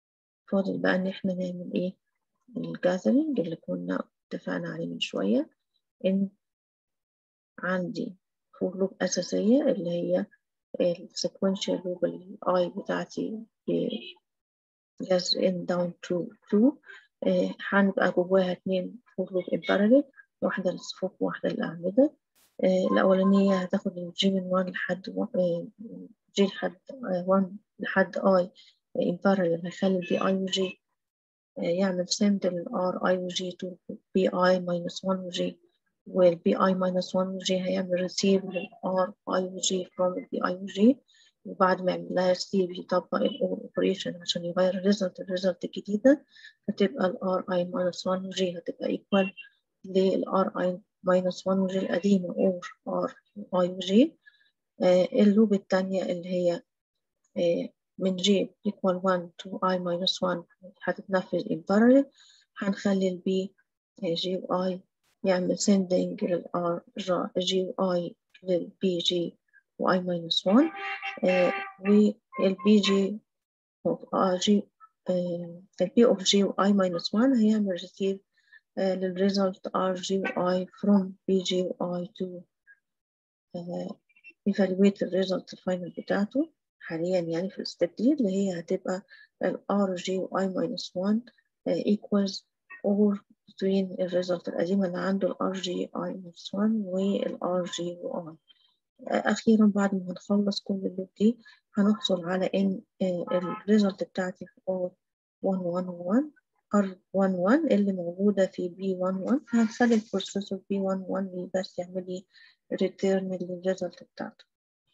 فاضل بقى إن إحنا نعمل إيه الجاذرينج اللي كنا اتفقنا عليه من شوية إن عندي فور لوب أساسية اللي هي السيكونشال لوب الأي بتاعتي جاز إن داون تو تو هنبقى جواها اتنين فور لوب إن باراليل واحدة للصفوف وواحدة للأعمدة آه الأولانية هتاخد الجي من وان لحد آه جي لحد وان لحد اي إن باراليل هيخلي البي اي وجي يعمل سند للار اي وجي تو بي اي ماينس 1 وجي والبي اي ماينس 1 وجي هيعمل ريسيف للار اي وجي فروم البي اي وجي وبعد ما يعمل لها ريسيف يطبق الاور اوبريشن عشان يغير الريزلت الريزلت الجديدة هتبقى الار اي ماينس 1 وجي هتبقى ايكوال للار اي ماينس 1 وجي القديمة اور ار اي وجي اللوب التانية اللي هي آه من ج equal 1 to i minus 1 هتتنفذ in parallel هنخلي ال b g و i يعمل sending لل r g و i لل b g و i minus 1 آه وال b g of r g آه ال b of g و i minus 1 هيعمل receive آه لل result r g و i from b g و i to آه evaluate the result الفاينل بتاعته حاليا يعني في الستيب دي اللي هي هتبقى ال R G و I minus 1 uh, equals or between الريزلت القديمة اللي عنده ال R G I minus 1 وال R G و I أخيرا بعد ما هنخلص كل اللوب دي هنحصل على إن الريزلت بتاعتي في R 1 1 1 R 1 1 اللي موجودة في B 1 1 هنخلي البروسيسور B 1 1 بس يعمل لي ريتيرن للريزلت بتاعته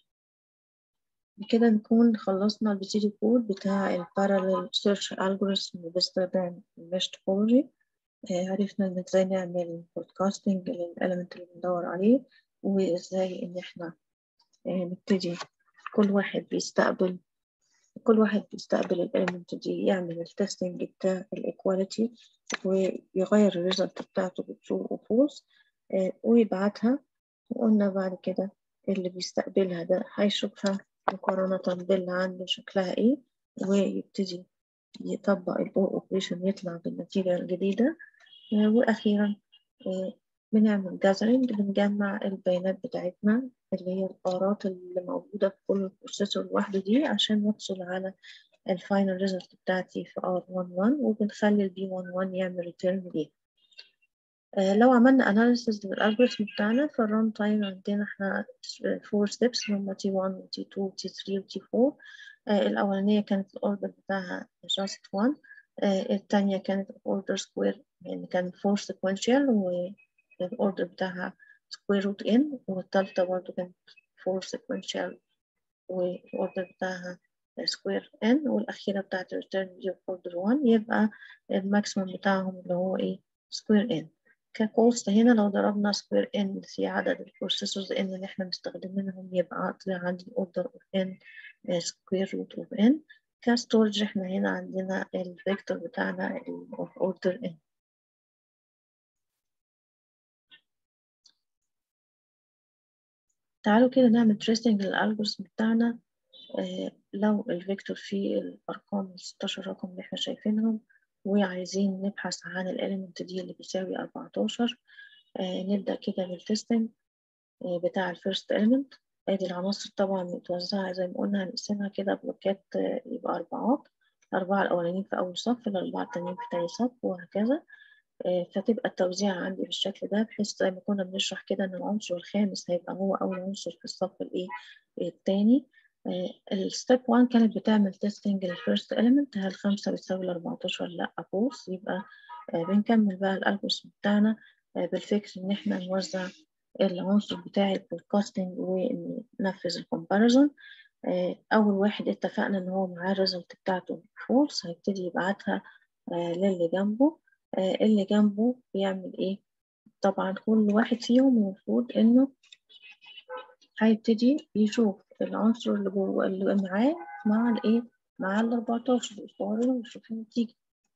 بكده نكون خلصنا البيسيدي كود بتاع البارالل سيرش الجوريثم باستخدام المش توبولوجي عرفنا ازاي نعمل بودكاستنج للاليمنت اللي بندور عليه وازاي ان احنا نبتدي كل واحد بيستقبل كل واحد بيستقبل الاليمنت دي يعمل التستنج بتاع الايكواليتي ويغير الريزلت بتاعته بترو وفولس ويبعتها وقلنا بعد كده اللي بيستقبلها ده هيشوفها مقارنة باللي عنده شكلها ايه ويبتدي يطبق الأور اوبريشن يطلع بالنتيجة الجديدة وأخيرا بنعمل جاذرينج بنجمع البيانات بتاعتنا اللي هي القارات اللي موجودة في كل بروسيسور لوحده دي عشان نحصل على الفاينل ريزلت بتاعتي في R11 وبنخلي ال B11 يعمل ريتيرن ليه لو عملنا اناليسيس للالجوريثم بتاعنا في الران تايم عندنا احنا فور ستيبس اللي هما تي 1 وتي 2 وتي 3 وتي 4 الاولانيه كانت الاوردر بتاعها just 1 الثانيه كانت الاوردر سكوير يعني كان 4 sequential والاوردر بتاعها سكوير روت ان والثالثه برضه كانت 4 sequential والاوردر بتاعها سكوير ان والاخيره بتاعت الريتيرن دي اوردر 1 يبقى الماكسيمم بتاعهم اللي هو ايه سكوير ان ككوست هنا لو ضربنا سكوير ان في عدد البروسيسورز ان اللي احنا مستخدمينهم يبقى طلع عندي اوردر اوف ان سكوير روت اوف ان كستورج احنا هنا عندنا الفيكتور بتاعنا اوف اوردر ان تعالوا كده نعمل تريسنج للالجوريثم بتاعنا اه لو الفيكتور فيه الارقام ال 16 رقم اللي احنا شايفينهم وعايزين نبحث عن الاليمنت دي اللي بيساوي 14 آه نبدأ كده بالتستنج آه بتاع الفيرست اليمنت ادي العناصر طبعا متوزعة زي ما قلنا هنقسمها كده بلوكات آه يبقى أربعات الأربعة الأولانيين في أول صف الأربعة التانيين في تاني صف وهكذا فتبقى التوزيع عندي بالشكل ده بحيث زي ما كنا بنشرح كده إن العنصر الخامس هيبقى هو أول عنصر في الصف الإيه التاني الستيب 1 كانت بتعمل تيستنج للفيرست element هل 5 بتساوي ل 14 لا بوس يبقى بنكمل بقى الالجوريثم بتاعنا بالفكر ان احنا نوزع العنصر بتاع البودكاستنج وننفذ الكومباريزون اول واحد اتفقنا ان هو معاه الريزلت بتاعته فولس هيبتدي يبعتها للي جنبه اللي جنبه بيعمل ايه طبعا كل واحد فيهم المفروض انه هيبتدي يشوف العنصر اللي جوه اللي معاه مع الايه مع ال 14 يقارن ويشوف النتيجة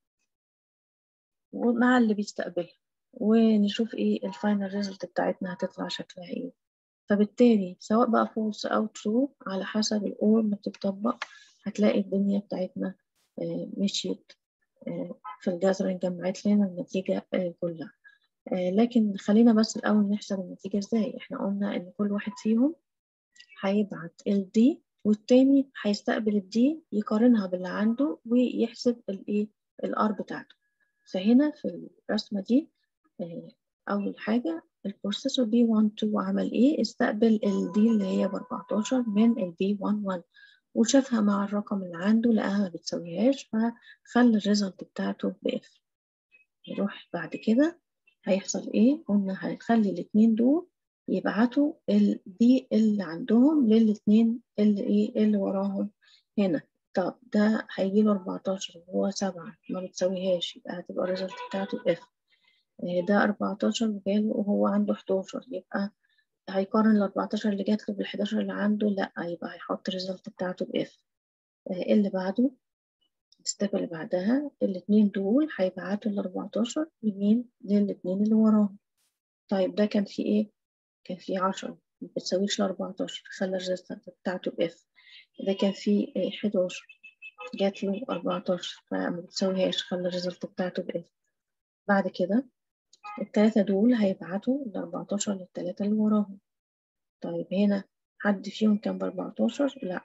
ومع اللي بيستقبلها ونشوف ايه الفاينل ريزلت بتاعتنا هتطلع شكلها ايه فبالتالي سواء بقى فولس او ترو على حسب الاور ما بتطبق هتلاقي الدنيا بتاعتنا مشيت في الجذر جمعت لنا النتيجة كلها لكن خلينا بس الأول نحسب النتيجة ازاي احنا قلنا ان كل واحد فيهم هيبعت ال D والتاني هيستقبل ال D يقارنها باللي عنده ويحسب الايه الار بتاعته فهنا في الرسمة دي أول حاجة البروسيسور بي 1 2 عمل ايه استقبل ال D اللي هي ب 14 من ال B 1 1 وشافها مع الرقم اللي عنده لقاها ما بتساويهاش فخلى الريزلت بتاعته بإف نروح بعد كده هيحصل ايه قلنا هنخلي الاتنين دول يبعتوا ال دي اللي عندهم للاتنين اللي ايه اللي وراهم هنا طب ده هيجيله 14 وهو 7 ما بتساويهاش يبقى هتبقى الريزلت بتاعته اف ده 14 وجاله وهو عنده 11 يبقى هيقارن ال 14 اللي جات له بال 11 اللي عنده لا يبقى هيحط الريزلت بتاعته باف اللي بعده الستيب اللي بعدها الاتنين دول هيبعتوا ال 14 لمين؟ للاتنين اللي وراهم طيب ده كان فيه ايه؟ كان فيه 10 ما بتساويش ل 14 خلى الريزلت بتاعته باف ده كان فيه 11 جات له 14 فما بتساويهاش خلى الريزلت بتاعته باف بعد كده التلاتة دول هيبعتوا ال 14 للتلاتة اللي وراهم طيب هنا حد فيهم كان ب 14 لا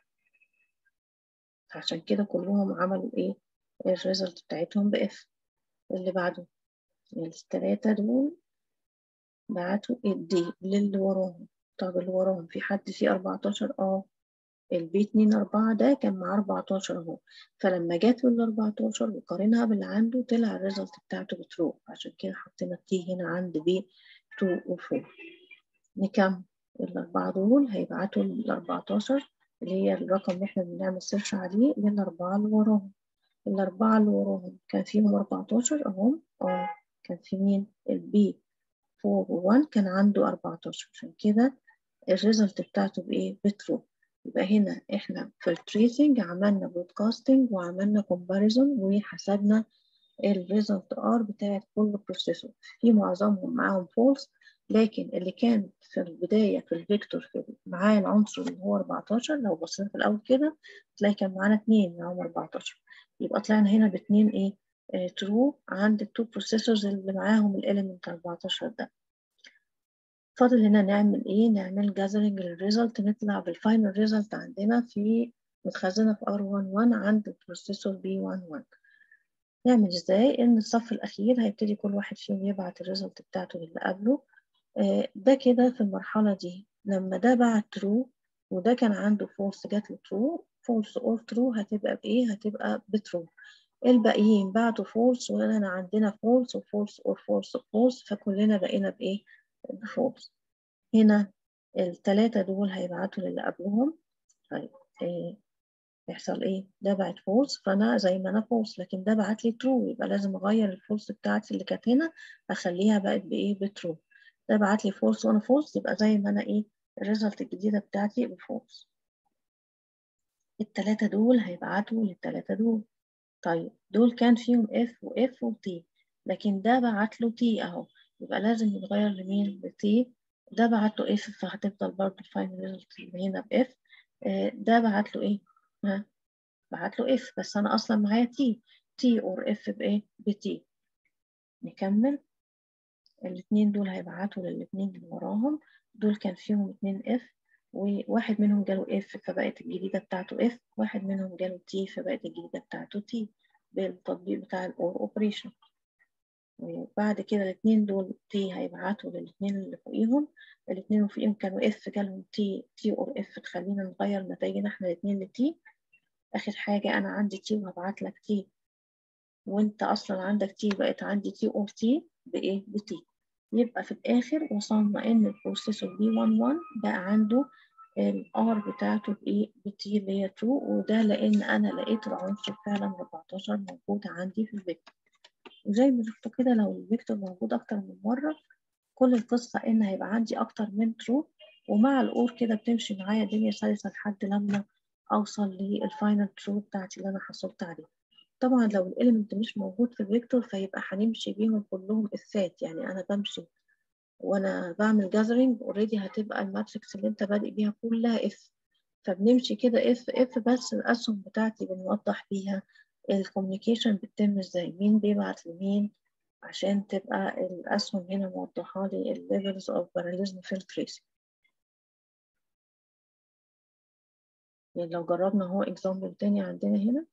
عشان كده كلهم عملوا ايه الريزلت بتاعتهم باف اللي بعده التلاتة دول بعتوا الدي للي وراهم طب اللي وراهم في حد فيه 14 اه البي 2 4 ده كان معاه 14 اهو فلما جات له ال 14 وقارنها باللي عنده طلع الريزلت بتاعته بترو عشان كده حطينا التي هنا عند بي 2 و 4 نكمل الأربعة دول هيبعتوا ال 14 اللي هي الرقم اللي احنا بنعمل سيرش عليه للأربعة اللي وراهم الأربعة اللي وراهم كان فيهم 14 أهم اه كان في مين البي 4 و 1 كان عنده 14 عشان كده الريزلت بتاعته بإيه بترو يبقى هنا احنا في التريسنج عملنا برودكاستنج وعملنا كومباريزون وحسبنا الريزلت ار بتاعت كل بروسيسور في معظمهم معاهم فولس لكن اللي كان في البداية في الفيكتور في معاه العنصر اللي هو 14 لو بصينا في الأول كده تلاقي كان معانا اتنين معاهم 14 يبقى طلعنا هنا باتنين ايه ترو اه عند التو بروسيسورز اللي معاهم الاليمنت 14 ده فاضل هنا نعمل ايه نعمل جاذرنج للريزلت نطلع بالفاينل ريزلت عندنا في متخزنه في R11 عند البروسيسور B11 نعمل ازاي ان الصف الاخير هيبتدي كل واحد فيهم يبعت الريزلت بتاعته للي قبله آه ده كده في المرحله دي لما ده بعت ترو وده كان عنده فولس جات له ترو فولس اور ترو هتبقى بايه هتبقى بترو الباقيين بعتوا فولس وهنا عندنا فولس وفولس اور فولس فولس فكلنا بقينا بايه بفولس هنا التلاتة دول هيبعتوا للي قبلهم طيب ايه يحصل ايه ده بعت فولس فانا زي ما انا فولس لكن ده بعت لي ترو يبقى لازم اغير الفولس بتاعتي اللي كانت هنا اخليها بقت بايه بترو ده بعت لي فولس وانا فولس يبقى زي ما انا ايه الريزلت الجديدة بتاعتي بفولس التلاتة دول هيبعتوا للتلاتة دول طيب دول كان فيهم اف واف وتي لكن ده بعت له تي اهو يبقى لازم يتغير لمين لتي ده بعت له اف فهتفضل برضه الفاينل ريزلت اللي هنا باف ده بعت له ايه ها بعت له اف بس انا اصلا معايا تي تي اور اف بايه بتي نكمل الاتنين دول هيبعتوا للاتنين اللي وراهم دول كان فيهم اتنين اف وواحد منهم جاله اف فبقت الجديدة بتاعته اف واحد منهم جاله تي فبقت الجديدة بتاعته تي بالتطبيق بتاع الاور اوبريشن وبعد كده الاتنين دول تي هيبعتوا للاتنين اللي فوقيهم الاتنين اللي فوقيهم كانوا اف جالهم تي تي اور اف تخلينا نغير نتائجنا احنا الاتنين لتي اخر حاجة انا عندي تي وهبعت لك تي وانت اصلا عندك تي بقت عندي تي اور تي بايه بتي يبقى في الاخر وصلنا ان البروسيسور بي 11 بقى عنده الار بتاعته بايه بتي اللي هي ترو وده لان انا لقيت العنصر فعلا 14 موجود عندي في الفيكتور وزي ما شفتوا كده لو الفيكتور موجود اكتر من مره كل القصه ان هيبقى عندي اكتر من ترو ومع الاور كده بتمشي معايا الدنيا سلسه لحد لما اوصل للفاينل ترو بتاعتي اللي انا حصلت عليها طبعا لو الاليمنت مش موجود في الفيكتور فيبقى هنمشي بيهم كلهم افات يعني انا بمشي وانا بعمل جاذرنج اوريدي هتبقى الماتريكس اللي انت بادئ بيها كلها اف فبنمشي كده اف اف بس الاسهم بتاعتي بنوضح بيها الكوميونيكيشن بتتم ازاي مين بيبعت لمين عشان تبقى الأسهم هنا موضحة لي ال levels of parallelism field tracing يعني لو جربنا هو example تاني عندنا هنا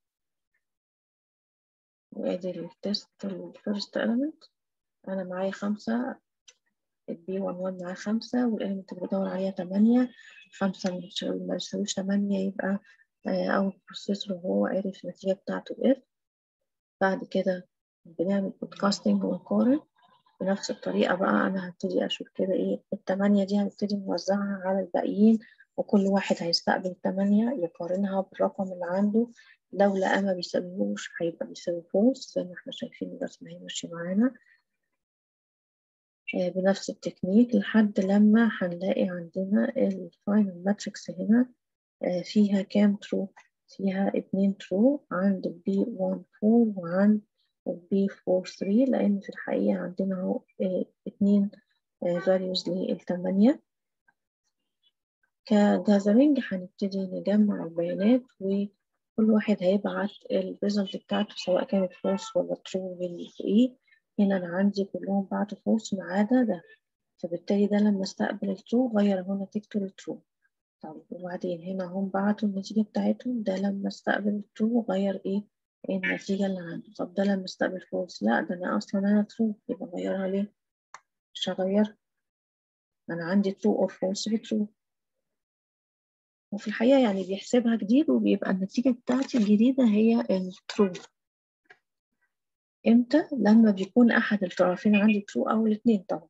وادي التست الفيرست element أنا معايا خمسة البي 1 1 معاه خمسة والإليمنت اللي بدور عليها تمانية خمسة ما يساويش تمانية يبقى أول بروسيسور وهو عرف النتيجة بتاعته F بعد كده بنعمل بودكاستنج ونقارن بنفس الطريقة بقى أنا هبتدي أشوف كده إيه التمانية دي هنبتدي نوزعها على الباقيين وكل واحد هيستقبل التمانية يقارنها بالرقم اللي عنده لو لقى ما بيساويهوش هيبقى بيساوي فولس زي ما احنا شايفين الرسمة هي ماشية معانا بنفس التكنيك لحد لما هنلاقي عندنا الفاينل ماتريكس هنا فيها كام ترو فيها اتنين ترو عند البي 1 4 وعند البي 4 3 لأن في الحقيقة عندنا اهو اتنين values للتمانية كجازرينج هنبتدي نجمع البيانات وكل واحد هيبعت الريزلت بتاعته سواء كانت فولس ولا ترو اللي فوقيه هنا أنا عندي كلهم بعتوا فولس ما عدا ده فبالتالي ده لما استقبل الترو غير هنا نتيجته للترو طب وبعدين هنا هم بعتوا النتيجة بتاعتهم ده لما استقبل الترو غير ايه النتيجة اللي عنده طب ده لما استقبل فولس لا ده أنا أصلا أنا ترو يبقى أغيرها ليه؟ مش هغير أنا عندي ترو أو فولس بترو وفي الحقيقة يعني بيحسبها جديد وبيبقى النتيجة بتاعتي الجديدة هي الترو امتى؟ لما بيكون أحد الطرفين عندي ترو أو الاتنين طبعا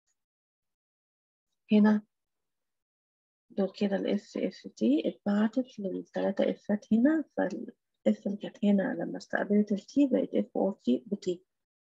هنا دول كده الاف اف تي اتبعتت للتلاتة افات هنا فالاف اللي كانت هنا لما استقبلت التي بقت اف او تي بتي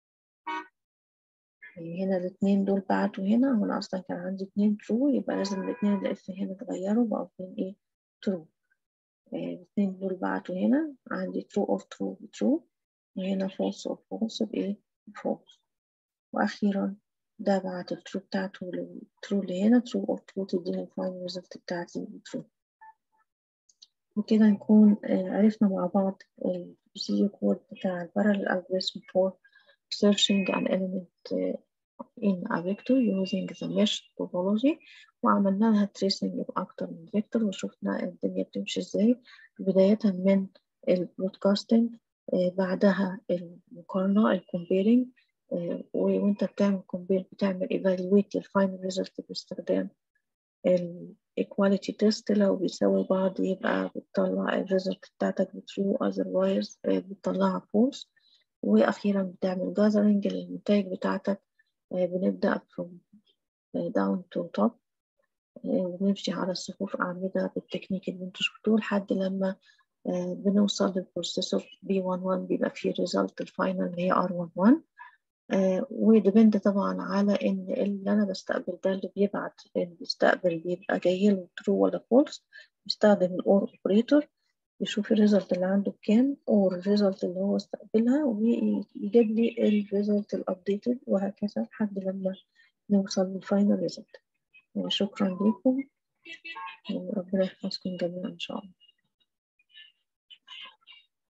يعني هنا الاتنين دول بعتوا هنا وانا اصلا كان عندي اتنين ترو يبقى لازم الاتنين اللي اف هنا اتغيروا بقوا اتنين ايه ترو الاتنين دول بعتوا هنا عندي ترو اوف ترو بترو وهنا فولس اوف فولس بايه فولس واخيرا ده بعت الترو بتاعته للترو اللي هنا ترو اوف ترو تديني الفاينل ريزلت بتاعتي ترو وكده نكون عرفنا مع بعض البروسيجر كود بتاع البارallel algorithm for searching an element in a vector using the mesh topology وعملنا لها tracing بأكتر من فيكتور وشفنا الدنيا بتمشي ازاي بداية من البرودكاستنج بعدها المقارنة الكومبيرنج وانت بتعمل كومبير بتعمل evaluate الفاينل ريزلت باستخدام الايكواليتي تيست لو بيساوي بعض يبقى بتطلع الريزلت بتاعتك بترو otherwise بتطلعها false واخيرا بتعمل gathering للنتائج بتاعتك بنبدأ from down to top ونمشي على الصفوف أعمدة بالتكنيك اللي انتوا شفتوه لحد لما بنوصل للبروسيسور B11 بيبقى فيه ريزلت الفاينل اللي هي R11 آه وديبند طبعا على ان اللي انا بستقبل ده اللي بيبعت اللي بيستقبل بيبقى جاي له ترو ولا فولس بيستخدم الاور اوبريتور يشوف الريزلت اللي عنده بكام اور الريزلت اللي هو استقبلها ويجيب لي الريزلت الابديتد وهكذا لحد لما نوصل للفاينل ريزلت شكرا لكم وربنا يحفظكم جميعا ان شاء الله